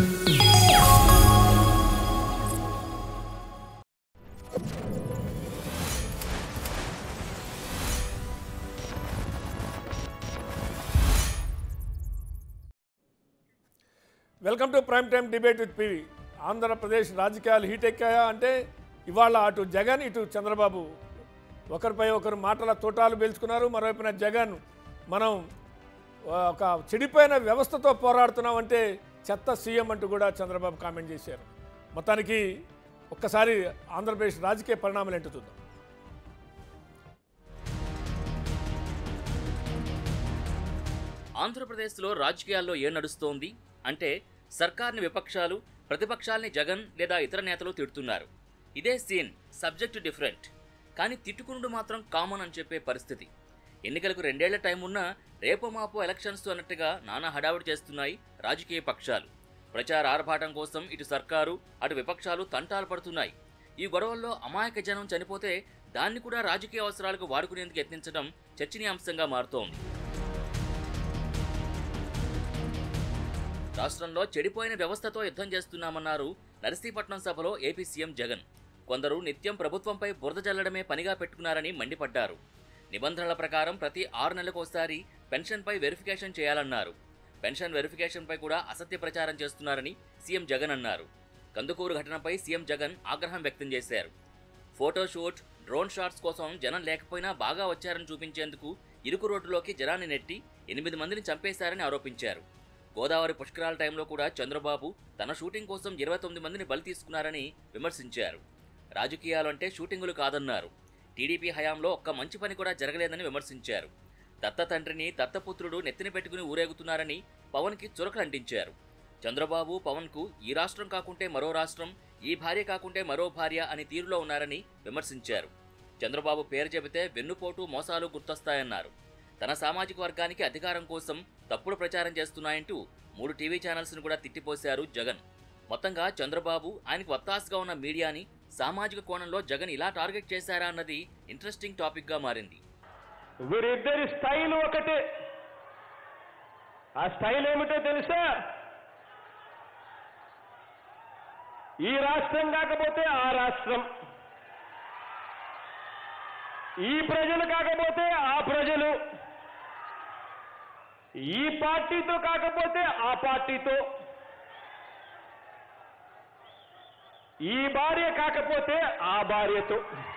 Welcome to prime time debate with PV Andhra Pradesh రాజకీయాలు heat ఎక్కాయా అంటే ఇవాళ అటు జగన్ ఇటు చంద్రబాబు ఒకరిపై ఒకరు మాటల తోటాలు పేల్చుకున్నారు మరోవైపున జగన్ మనం ఆ, ఒక చెడిపోయిన వ్యవస్థతో పోరాడుతున్నామంటే చెత్త సీఎం అంటూ కూడా చంద్రబాబు కామెంట్ చేశారు మొత్తానికి ఒక్కసారి ఆంధ్రప్రదేశ్ రాజకీయ పరిణామాలు ఏంటో చూద్దాం ఆంధ్రప్రదేశ్లో రాజకీయాల్లో ఏం నడుస్తోంది అంటే సర్కార్ని విపక్షాలు ప్రతిపక్షాల్ని జగన్ లేదా ఇతర నేతలు తిడుతున్నారు ఇదే సీన్ సబ్జెక్ట్ డిఫరెంట్ కానీ తిట్టుకునుడు మాత్రం కామన్ అని చెప్పే పరిస్థితి ఎన్నికలకు రెండేళ్ల టైం ఉన్నా రేపో మాపో ఎలక్షన్స్ అన్నట్టుగా నానా హడావుడి చేస్తున్నాయి రాజకీయ పక్షాలు ప్రచార ఆర్భాటం కోసం ఇటు సర్కారు అటు విపక్షాలు తంటాలు పడుతున్నాయి ఈ గొడవల్లో అమాయక జనం చనిపోతే దాన్ని కూడా రాజకీయ అవసరాలకు వాడుకునేందుకు యత్నించడం చర్చనీయాంశంగా మారుతోంది రాష్ట్రంలో చెడిపోయిన వ్యవస్థతో యుద్ధం చేస్తున్నామన్నారు నరసీపట్నం సభలో ఏపీ సీఎం జగన్ కొందరు నిత్యం ప్రభుత్వంపై బురద జల్లడమే పనిగా పెట్టుకున్నారని మండిపడ్డారు నిబంధనల ప్రకారం ప్రతి ఆరు నెలలకోసారి పెన్షన్పై వెరిఫికేషన్ చేయాలన్నారు పెన్షన్ వెరిఫికేషన్పై కూడా అసత్య ప్రచారం చేస్తున్నారని సీఎం జగన్ అన్నారు కందుకూరు ఘటనపై సీఎం జగన్ ఆగ్రహం వ్యక్తం చేశారు ఫోటోషూట్ డ్రోన్ షాట్స్ కోసం జనం లేకపోయినా బాగా వచ్చారని చూపించేందుకు ఇరుకు రోడ్డులోకి జనాన్ని నెట్టి ఎనిమిది మందిని చంపేశారని ఆరోపించారు గోదావరి పుష్కరాల టైంలో కూడా చంద్రబాబు తన షూటింగ్ కోసం ఇరవై తొమ్మిది మందిని బలి తీసుకున్నారని విమర్శించారు రాజకీయాలంటే షూటింగులు కాదన్నారు టీడీపీ హయాంలో ఒక్క మంచి పని కూడా జరగలేదని విమర్శించారు దత్త తండ్రిని దత్తపుత్రుడు నెత్తిన పెట్టుకుని ఊరేగుతున్నారని పవన్కి చురకలు అంటించారు చంద్రబాబు పవన్కు ఈ రాష్ట్రం కాకుంటే మరో రాష్ట్రం ఈ భార్య కాకుంటే మరో భార్య అని తీరులో ఉన్నారని విమర్శించారు చంద్రబాబు పేరు చెబితే వెన్నుపోటు మోసాలు గుర్తొస్తాయన్నారు తన సామాజిక వర్గానికి అధికారం కోసం తప్పుడు ప్రచారం చేస్తున్నాయంటూ మూడు టీవీ ఛానల్స్ను కూడా తిట్టిపోశారు జగన్ మొత్తంగా చంద్రబాబు ఆయనకు వత్తాసుగా ఉన్న మీడియాని సామాజిక కోణంలో జగన్ ఇలా టార్గెట్ చేశారా అన్నది ఇంట్రెస్టింగ్ టాపిక్గా మారింది వీరిద్దరి స్టైల్ ఒకటే ఆ స్టైల్ ఏమిటో తెలుసా ఈ రాష్ట్రం కాకపోతే ఆ రాష్ట్రం ఈ ప్రజలు కాకపోతే ఆ ప్రజలు ఈ పార్టీతో కాకపోతే ఆ పార్టీతో ఈ భార్య కాకపోతే ఆ భార్యతో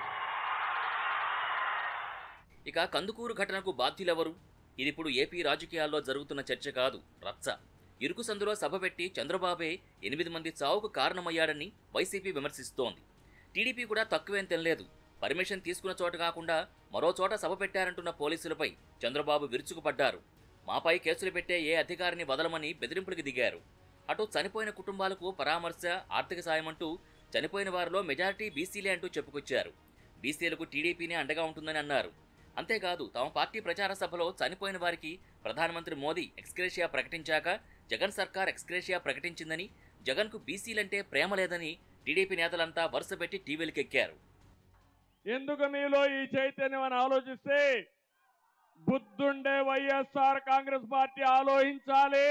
ఇక కందుకూరు ఘటనకు బాధ్యులెవరు ఇది ఇప్పుడు ఏపీ రాజకీయాల్లో జరుగుతున్న చర్చ కాదు రచ్చ ఇరుకు సందులో సభ పెట్టి చంద్రబాబే ఎనిమిది మంది చావుకు కారణమయ్యాడని వైసీపీ విమర్శిస్తోంది టీడీపీ కూడా తక్కువేం తినలేదు పర్మిషన్ తీసుకున్న చోట కాకుండా మరో చోట సభ పెట్టారంటున్న పోలీసులపై చంద్రబాబు విరుచుకుపడ్డారు మాపై కేసులు పెట్టే ఏ అధికారిని వదలమని బెదిరింపులకు దిగారు అటు చనిపోయిన కుటుంబాలకు పరామర్శ ఆర్థిక సాయం అంటూ చనిపోయిన వారిలో మెజారిటీ బీసీలే అంటూ చెప్పుకొచ్చారు బీసీలకు టీడీపీనే అండగా ఉంటుందని అన్నారు అంతేకాదు తమ పార్టీ ప్రచార సభలో చనిపోయిన వారికి ప్రధానమంత్రి మోదీ ఎక్స్గ్రేషియా ప్రకటించాక జగన్ సర్కార్ ఎక్స్గ్రేషియా ప్రకటించిందని జగన్కు బీసీలంటే ప్రేమ లేదని టీడీపీ నేతలంతా వరుసపెట్టి టీవీలకెక్కారు ఎందుకు మీలో ఈ చైతన్యం అని ఆలోచిస్తే బుద్ధుండే వైఎస్ఆర్ కాంగ్రెస్ పార్టీ ఆలోచించాలి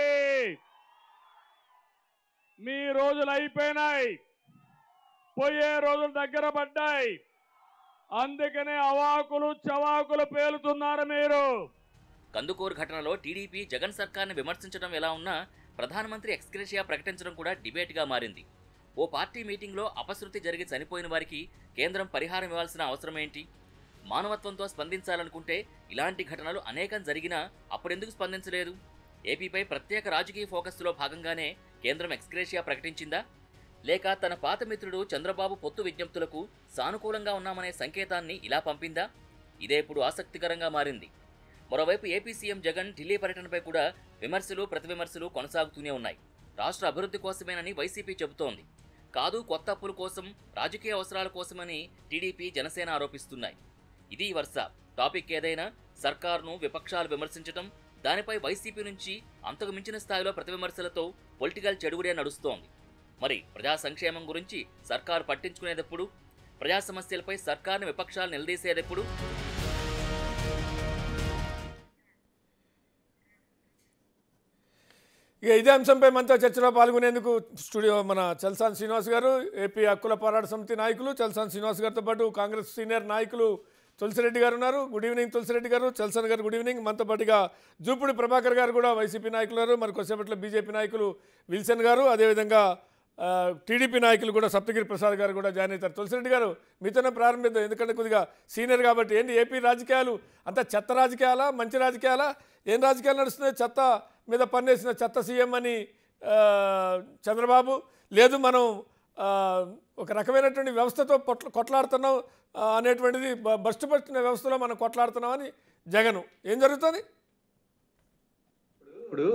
మీ రోజులు అయిపోయినాయి పోయే రోజులు దగ్గర పడ్డాయి అందుకనే అవాకులు చవాకులు పేలుతున్నారు మీరు కందుకూరు ఘటనలో టీడీపీ జగన్ సర్కార్ని విమర్శించడం ఎలా ఉన్నా ప్రధానమంత్రి ఎక్స్గ్రేషియా ప్రకటించడం కూడా డిబేట్గా మారింది ఓ పార్టీ మీటింగ్లో అపశృతి జరిగి చనిపోయిన వారికి కేంద్రం పరిహారం ఇవ్వాల్సిన అవసరం ఏంటి మానవత్వంతో స్పందించాలనుకుంటే ఇలాంటి ఘటనలు అనేకం జరిగినా అప్పుడెందుకు స్పందించలేదు ఏపీపై ప్రత్యేక రాజకీయ ఫోకస్లో భాగంగానే కేంద్రం ఎక్స్గ్రేషియా ప్రకటించిందా లేక తన పాత మిత్రుడు చంద్రబాబు పొత్తు విజ్ఞప్తులకు సానుకూలంగా ఉన్నామనే సంకేతాన్ని ఇలా పంపిందా ఇదే ఇప్పుడు ఆసక్తికరంగా మారింది మరోవైపు ఏపీ సీఎం జగన్ ఢిల్లీ పర్యటనపై కూడా విమర్శలు ప్రతివిమర్శలు కొనసాగుతూనే ఉన్నాయి రాష్ట్ర అభివృద్ధి కోసమేనని వైసీపీ చెబుతోంది కాదు కొత్త అప్పుల కోసం రాజకీయ అవసరాల కోసమని టీడీపీ జనసేన ఆరోపిస్తున్నాయి ఇది ఈ వరుస టాపిక్ ఏదైనా సర్కార్ను విపక్షాలు విమర్శించడం దానిపై వైసీపీ నుంచి అంతకు మించిన స్థాయిలో ప్రతివిమర్శలతో పొలిటికల్ చెడుగుడే నడుస్తోంది మరి ప్రజా సంక్షేమం గురించి సర్కారు పట్టించుకునేటప్పుడు ప్రజా సమస్యలపై సర్కార్ను విపక్షాలు నిలదీసేదెప్పుడు ఇక ఇదే అంశంపై మనతో చర్చలో పాల్గొనేందుకు స్టూడియో మన చల్సాన్ శ్రీనివాస్ గారు ఏపీ హక్కుల పోరాట సమితి నాయకులు చల్సాన్ శ్రీనివాస్ గారితో పాటు కాంగ్రెస్ సీనియర్ నాయకులు తులసిరెడ్డి గారు ఉన్నారు గుడ్ ఈవినింగ్ తులసిరెడ్డి గారు చల్సాన్ గారు గుడ్ ఈవినింగ్ మనతో పాటుగా జూపుడి ప్రభాకర్ గారు కూడా వైసీపీ నాయకులు ఉన్నారు మరి కొద్దిసేపట్లో బీజేపీ నాయకులు విల్సన్ గారు అదేవిధంగా ఆ, టీడీపీ నాయకులు కూడా సప్తగిరి ప్రసాద్ గారు కూడా జాయిన్ అవుతారు తులసిరెడ్డి గారు మీతోనే ప్రారంభిద్దాం ఎందుకంటే కొద్దిగా సీనియర్ కాబట్టి ఏంటి ఏపీ రాజకీయాలు అంత చెత్త రాజకీయాలా మంచి రాజకీయాలా ఏం రాజకీయాలు నడుస్తున్నాయి చెత్త మీద పన్నేసిన చెత్త సీఎం అని ఆ, చంద్రబాబు లేదు మనం ఆ, ఒక రకమైనటువంటి వ్యవస్థతో పొట్ల కొట్లాడుతున్నాం ఆ, అనేటువంటిది బ- బస్టు పట్టిన వ్యవస్థలో మనం కొట్లాడుతున్నాం అని జగను ఏం జరుగుతుంది ఇప్పుడు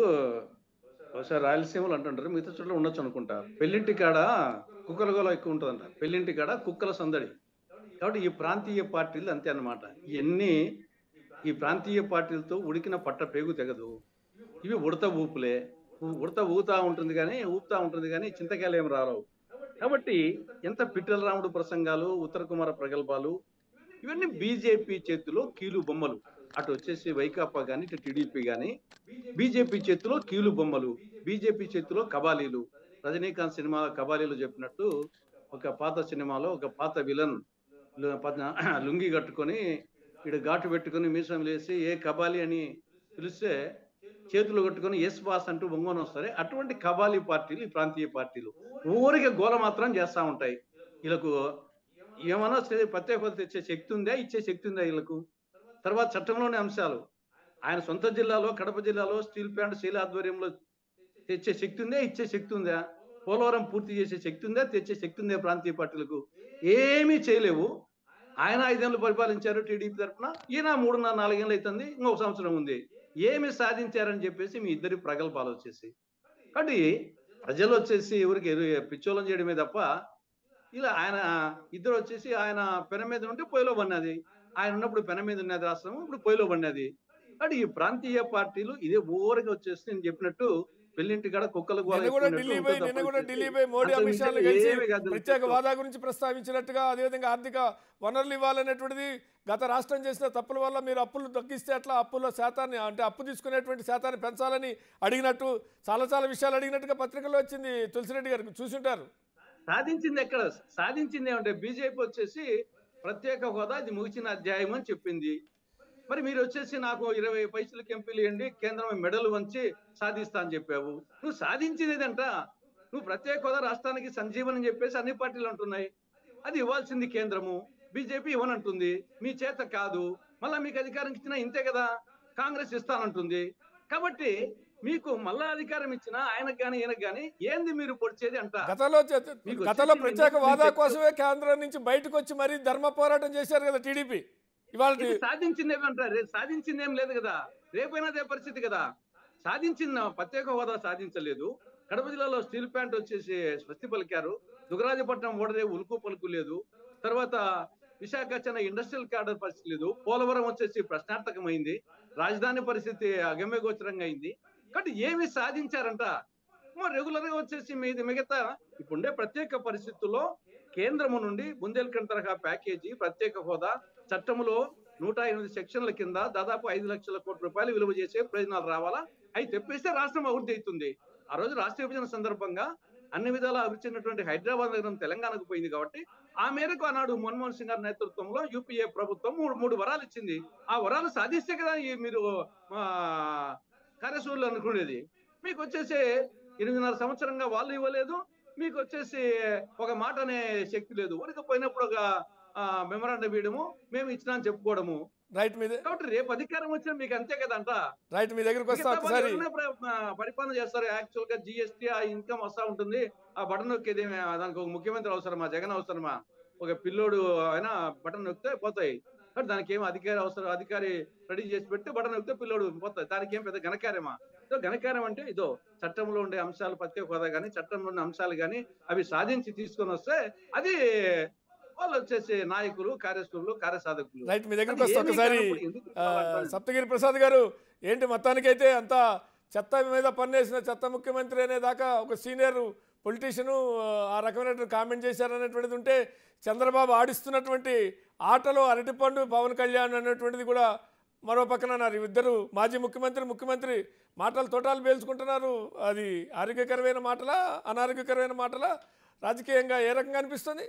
బహుశా రాయలసీమలు అంటుంటారు మిగతా చోట్ల ఉండొచ్చు అనుకుంటా పెళ్ళింటి కాడ కుక్కల గోల ఎక్కువ ఉంటుందంట పెళ్ళింటి కాడ కుక్కల సందడి కాబట్టి ఈ ప్రాంతీయ పార్టీలు అంతే అన్నమాట ఇవన్నీ ఈ ప్రాంతీయ పార్టీలతో ఉడికిన పట్ట పేగు తెగదు ఇవి ఉడత ఊపులే ఊ- ఉడత ఊగుతా ఉంటుంది కానీ ఊపుతా ఉంటుంది కానీ చింతకాయలు ఏం రాలవు కాబట్టి ఎంత పిట్టల రాముడు ప్రసంగాలు ఉత్తర కుమార ప్రగల్భాలు ఇవన్నీ బీజేపీ చేతిలో కీలు బొమ్మలు అటు వచ్చేసి వైకాపా కానీ ఇటు టీడీపీ కానీ బీజేపీ చేతిలో కీలు బొమ్మలు బీజేపీ చేతిలో కబాలీలు రజనీకాంత్ సినిమా కబాలీలు చెప్పినట్టు ఒక పాత సినిమాలో ఒక పాత విలన్ లు- పద్న- లుంగి కట్టుకొని ఇడు ఘాటు పెట్టుకొని మీసం లేసి ఏ కబాలి అని పిలిస్తే చేతులు కట్టుకొని ఎస్ బాస్ అంటూ బొంగోని వస్తారు అటువంటి కబాలీ పార్టీలు ఈ ప్రాంతీయ పార్టీలు ఊరికే గోల మాత్రం చేస్తూ ఉంటాయి వీళ్ళకు ఏమన్నా సరే ప్రత్యేక హోదా తెచ్చే శక్తి ఉందా ఇచ్చే శక్తి ఉందా వీళ్ళకు తర్వాత చట్టంలోని అంశాలు ఆయన సొంత జిల్లాలో కడప జిల్లాలో స్టీల్ ప్లాంట్ శీల ఆధ్వర్యంలో తెచ్చే శక్తి ఉందా ఇచ్చే శక్తి ఉందా పోలవరం పూర్తి చేసే శక్తి ఉందా తెచ్చే శక్తి ఉందా ప్రాంతీయ పార్టీలకు ఏమీ చేయలేవు ఆయన ఐదేళ్ళు పరిపాలించారు టీడీపీ తరఫున ఈయన మూడున్నర నాలుగేళ్ళు అవుతుంది ఇంకొక సంవత్సరం ఉంది ఏమి సాధించారని చెప్పేసి మీ ఇద్దరి ప్రగల్భాలు వచ్చేసి కాబట్టి ప్రజలు వచ్చేసి ఎవరికి ఎరు- పిచ్చోళం చేయడమే తప్ప ఇలా ఆయన ఇద్దరు వచ్చేసి ఆయన పెన మీద ఉంటే పొయ్యిలో పడినది ఆయన ఉన్నప్పుడు పెన మీద ఉన్నది రాష్ట్రం ఇప్పుడు పొయ్యిలో పడినది అంటే ఈ ప్రాంతీయ పార్టీలు ఇదే ఊరికి వచ్చేసి నేను చెప్పినట్టు పెళ్లింటి కాడ కుక్కలు గోల నిన్న కూడా ఎక్కున్నట్టు ఢిల్లీ ఉంటుంది పోయి నిన్న తప్ప కూడా వచ్చేసి ఢిల్లీ పోయి మోడీ అంతకు అమిత్ షాలు మించి కలిసి ఏమీ కాదు. ప్రత్యేక హోదా గురించి ప్రస్తావించినట్టుగా అదేవిధంగా ఆర్థిక వనరులు ఇవ్వాలనేటువంటిది గత రాష్ట్రం చేసిన తప్పుల వల్ల మీరు అప్పులు తగ్గిస్తే అట్లా అప్పుల శాతాన్ని అంటే అప్పు తీసుకునేటువంటి శాతాన్ని పెంచాలని అడిగినట్టు చాలా చాలా విషయాలు అడిగినట్టుగా పత్రికల్లో వచ్చింది తులసిరెడ్డి గారికి చూసుంటారు సాధించింది ఎక్కడ సాధించింది ఏమంటే బీజేపీ వచ్చేసి ప్రత్యేక హోదా ఇది ముగిసిన అధ్యాయం అని చెప్పింది మరి మీరు వచ్చేసి నాకు ఇరవై పైసలకి ఎంపీలు ఇవ్వండి కేంద్రం మెడలు వంచి సాధిస్తా అని చెప్పావు నువ్వు సాధించింది ఏదంట నువ్వు ప్రత్యేక హోదా రాష్ట్రానికి సంజీవని చెప్పేసి అన్ని పార్టీలు అంటున్నాయి అది ఇవ్వాల్సింది కేంద్రము బీజేపీ ఇవ్వనంటుంది మీ చేత కాదు మళ్ళా మీకు అధికారం ఇచ్చినా ఇంతే కదా కాంగ్రెస్ ఇస్తానంటుంది కాబట్టి మీకు మళ్ళా అధికారం ఇచ్చినా ఆయనకు కానీ ఈయనకు కానీ ఏంది మీరు పొడిచేది అంట గతంలో చే- మీకు గతంలో వచ్చేసి ప్రత్యేక మీకు హోదా చెప్తూ- కోసమే కేంద్రం నుంచి బయటకు వచ్చి మరీ ధర్మ పోరాటం చేశారు కదా టీడీపీ ఇవాళ ఇది సాధించింది ఏమంటారు రేపు సాధించింది ఏం లేదు కదా రేపైనా అదే పరిస్థితి కదా సాధించిన ప్రత్యేక హోదా సాధించలేదు కడప జిల్లాలో స్టీల్ ప్లాంట్ వచ్చేసి స్వస్తి పలికారు దుగరాజపట్నం ఓడరే ఉలుకు పలుకు లేదు తర్వాత విశాఖ చెన్న ఇండస్ట్రియల్ క్యాడర్ పరిస్థితి లేదు పోలవరం వచ్చేసి ప్రశ్నార్థకమైంది రాజధాని పరిస్థితి అగమ్యగోచరంగా అయింది కాబట్టి ఏమి సాధించారంట రెగ్యులర్ గా వచ్చేసి మీది మిగతా ఇప్పుండే ప్రత్యేక పరిస్థితుల్లో కేంద్రము నుండి బుందేల్ఖండ్ తరహా ప్యాకేజీ ప్రత్యేక హోదా చట్టములో నూట ఎనిమిది సెక్షన్ల కింద దాదాపు ఐదు లక్షల కోట్ల రూపాయలు విలువ చేసే ప్రయోజనాలు రావాలా అవి తెప్పిస్తే రాష్ట్రం అభివృద్ధి అవుతుంది ఆ రోజు రాష్ట్ర విభజన సందర్భంగా అన్ని విధాలా అభివృద్ధి చెందినటువంటి హైదరాబాద్ నగరం తెలంగాణకు పోయింది కాబట్టి ఆ మేరకు ఆనాడు మన్మోహన్ సింగ్ గారి నేతృత్వంలో యూపీఏ ప్రభుత్వం మూడు మూడు వరాలు ఇచ్చింది ఆ వరాలు సాధిస్తే కదా ఈ మీరు ఆ, కార్యసూరులు అనుకునేది మీకు వచ్చేసి ఎనిమిదిన్నర సంవత్సరంగా వాళ్ళు ఇవ్వలేదు మీకు వచ్చేసి ఒక మాట అనే శక్తి లేదు ఊరికి పోయినప్పుడు ఒక మెమరాండం ఇవ్వడము మేము ఇచ్చినా అని చెప్పుకోవడము రైట్ మీద కాబట్టి రేపు అధికారం వచ్చినా మీకు అంతే కదంట రైట్ మీ దగ్గరికి వస్తా మిగతా వాళ్ళు ఒకసారి ఎవరైనా ప్ర- ఆ, పరిపాలన చేస్తారు యాక్చువల్ గా జిఎస్టీ ఆ ఇన్కమ్ వస్తా ఉంటుంది ఆ బటన్ నొక్కేది ఏమి, ఆ, దానికి ఒక ముఖ్యమంత్రి అవసరమా జగన్ అవసరమా ఒక పిల్లోడు అయినా బటన్ నొక్కితే పోతాయి కానీ దానికి ఏం అధికారి అవసరం అధికారి రెడీ చేసి పెడితే బటన్ నొక్కితే పిల్లోడు పోతాయి దానికి ఏం పెద్ద ఘనకార్యమా ఇదో ఘనకార్యం అంటే ఇదో చట్టంలో ఉండే అంశాలు ప్రత్యేక హోదా కానీ చట్టంలో ఉండే అంశాలు కానీ అవి సాధించి తీసుకొని వస్తే అది వాళ్ళు వచ్చేసి నాయకులు కార్యస్థులు కార్యసాధకులు రైట్ మీ దగ్గరికి అది వస్తా ఏమీ ఒకసారి కానప్పుడు ఎందుకు ఆ, కావాలంటారు? సప్తగిరి ప్రసాద్ గారు ఏంటి మొత్తానికైతే అంత చెత్త మీద పన్నేసిన చెత్త ముఖ్యమంత్రి అనే దాకా ఒక సీనియర్ పొలిటీషియను ఆ రకమైనటువంటి కామెంట్ చేశారనేటువంటిది ఉంటే చంద్రబాబు ఆడిస్తున్నటువంటి ఆటలో అరటిపండు పవన్ కళ్యాణ్ అనేటువంటిది కూడా మరో పక్కన అన్నారు ఇద్దరు మాజీ ముఖ్యమంత్రి ముఖ్యమంత్రి మాటలు తోటాలు పేల్చుకుంటున్నారు అది ఆరోగ్యకరమైన మాటలా అనారోగ్యకరమైన మాటలా రాజకీయంగా ఏ రకంగా అనిపిస్తుంది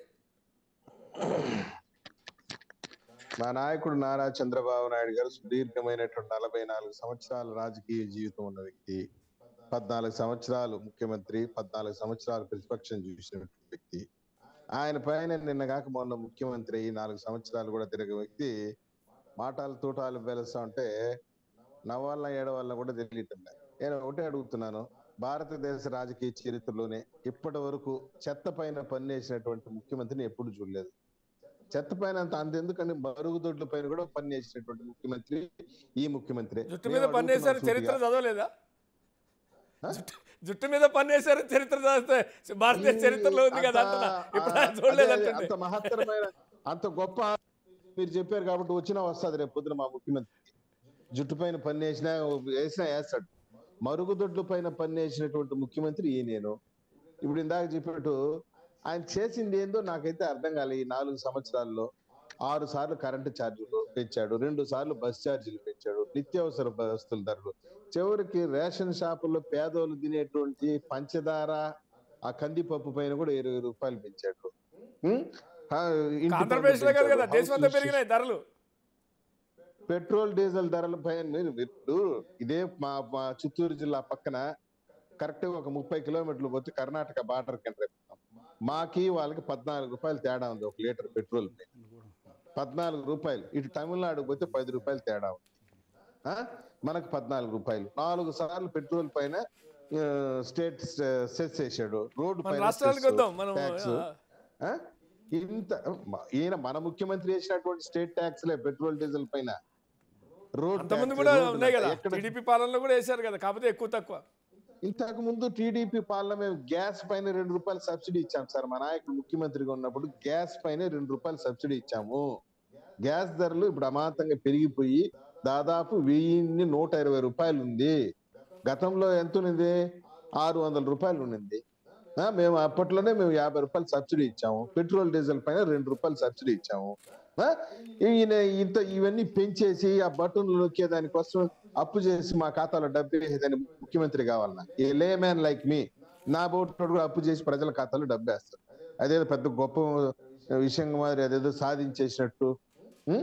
మా నాయకుడు నారా చంద్రబాబు నాయుడు గారు సుదీర్ఘమైనటువంటి నలభై నాలుగు సంవత్సరాల రాజకీయ జీవితం ఉన్న వ్యక్తి పద్నాలుగు సంవత్సరాలు ముఖ్యమంత్రి పద్నాలుగు సంవత్సరాలు ప్రతిపక్షం చూసినటువంటి వ్యక్తి ఆయన పైన నిన్న కాక మొన్న ముఖ్యమంత్రి అయ్యి నాలుగు సంవత్సరాలు కూడా తిరిగే వ్యక్తి మాటలు తూటాలు వెలుస్తా ఉంటే నవ్వాళ్ళ ఏడవాళ్ళ కూడా తెలియటం లేదు. నేను ఒకటే అడుగుతున్నాను భారతదేశ రాజకీయ చరిత్రలోనే ఇప్పటి వరకు చెత్త పైన పనిచేసినటువంటి ముఖ్యమంత్రిని ఎప్పుడు చూడలేదు చెత్త పైన అంత అంతెందుకండి మరుగుదొడ్ల పైన కూడా పనిచేసినటువంటి ముఖ్యమంత్రి ఈ ముఖ్యమంత్రి జుట్టు మీద పన్నేశారు చరిత్ర చదవలేదా జుట్టు జుట్టు మీద పన్నేశారు చరిత్ర చదివితే భారతీయ చరిత్రలో ఉంది కదా అంటున్నా ఇప్పుడు ఆయన చూడలేదంటే అంత మహత్తరమైన అంత గొప్ప మీరు చెప్పారు కాబట్టి వచ్చినా వస్తుంది రేపు పొద్దున మా ముఖ్యమంత్రి జుట్టు పైన పని వేసినా వేసినా వేస్తాడు మరుగుదొడ్ల పైన పని వేసినటువంటి ముఖ్యమంత్రి ఈ నేను ఇప్పుడు ఇందాక చెప్పినట్టు ఆయన చేసింది ఏందో నాకైతే అర్థం కాలే ఈ నాలుగు సంవత్సరాల్లో ఆరు సార్లు కరెంటు ఛార్జీలు పెంచాడు రెండు సార్లు బస్ ఛార్జీలు పెంచాడు నిత్యావసర వస్తువుల ధరలు చివరికి రేషన్ షాపుల్లో పేదోళ్ళు తినేటువంటి పంచదార ఆ కందిపప్పు పైన కూడా ఇరవై రూపాయలు పెంచాడు ఉం? ఆ, ఇంటి పన్ను ఆంధ్రప్రదేశ్ లో కాదు కదా పెంచాడు. దేశం అంతా హౌస్ పెరిగినాయి ధరలు పెట్రోల్ డీజిల్ ధరల పైన మీరు ఇప్పుడు ఇదే మా మా చిత్తూరు జిల్లా పక్కన కరెక్ట్ గా ఒక ముప్పై కిలోమీటర్లు పోతే కర్ణాటక బార్డర్ కింద మాకి వాళ్ళకి పద్నాలుగు రూపాయలు తేడా ఉంది ఒక లీటర్ పెట్రోల్ పైన పద్నాలుగు రూపాయలు ఇటు తమిళనాడు పోతే పది రూపాయలు తేడా ఉంది ఆ? మనకు పద్నాలుగు రూపాయలు నాలుగు సార్లు పెట్రోల్ పైన ఆ, స్టేట్ సెస్ చేశాడు రోడ్డు మన పైన రాష్ట్రాలకు cess, వద్దాం మనం tax. ఆ, ఆ? ఇంత మ- ఈయన మన ముఖ్యమంత్రి వేసినటువంటి స్టేట్ ట్యాక్స్ లే పెట్రోల్ డీజిల్ పైన రోడ్ అంతకుముందు tax, కూడా రోడ్డు ఉన్నాయి tax. కదా ఎక్కడ టీడీపీ పాలనలో కూడా వేశారు కదా కాకపోతే ఎక్కువ తక్కువ ఇంతకు ముందు టీడీపీ పాలన మేము గ్యాస్ పైన రెండు రూపాయలు సబ్సిడీ ఇచ్చాం సార్ మా నాయకుడు ముఖ్యమంత్రిగా ఉన్నప్పుడు గ్యాస్ పైన రెండు రూపాయలు సబ్సిడీ ఇచ్చాము గ్యాస్ ధరలు ఇప్పుడు అమాంతంగా పెరిగిపోయి దాదాపు వెయ్యిన్ని నూట ఇరవై రూపాయలు ఉంది గతంలో ఎంత ఉన్నది ఆరు వందల రూపాయలు ఉండింది ఆ, మేము అప్పట్లోనే మేము యాభై రూపాయలు సబ్సిడీ ఇచ్చాము పెట్రోల్ డీజిల్ పైన రెండు రూపాయలు సబ్సిడీ ఇచ్చాము ఆ, ఈయన ఇంత ఇవన్నీ పెంచేసి ఆ బటన్లు నొక్కే దానికోసం అప్పు చేసి మా ఖాతాలో డబ్బు వేసేదాన్ని ముఖ్యమంత్రి కావాలన్నా ఏ లే మ్యాన్ లైక్ మీ నా బోటు కూడా అప్పు చేసి ప్రజల ఖాతాలో డబ్బు వేస్తారు అదేదో పెద్ద గొప్ప విషయం మాదిరి అదేదో సాధించేసినట్టు ఉం?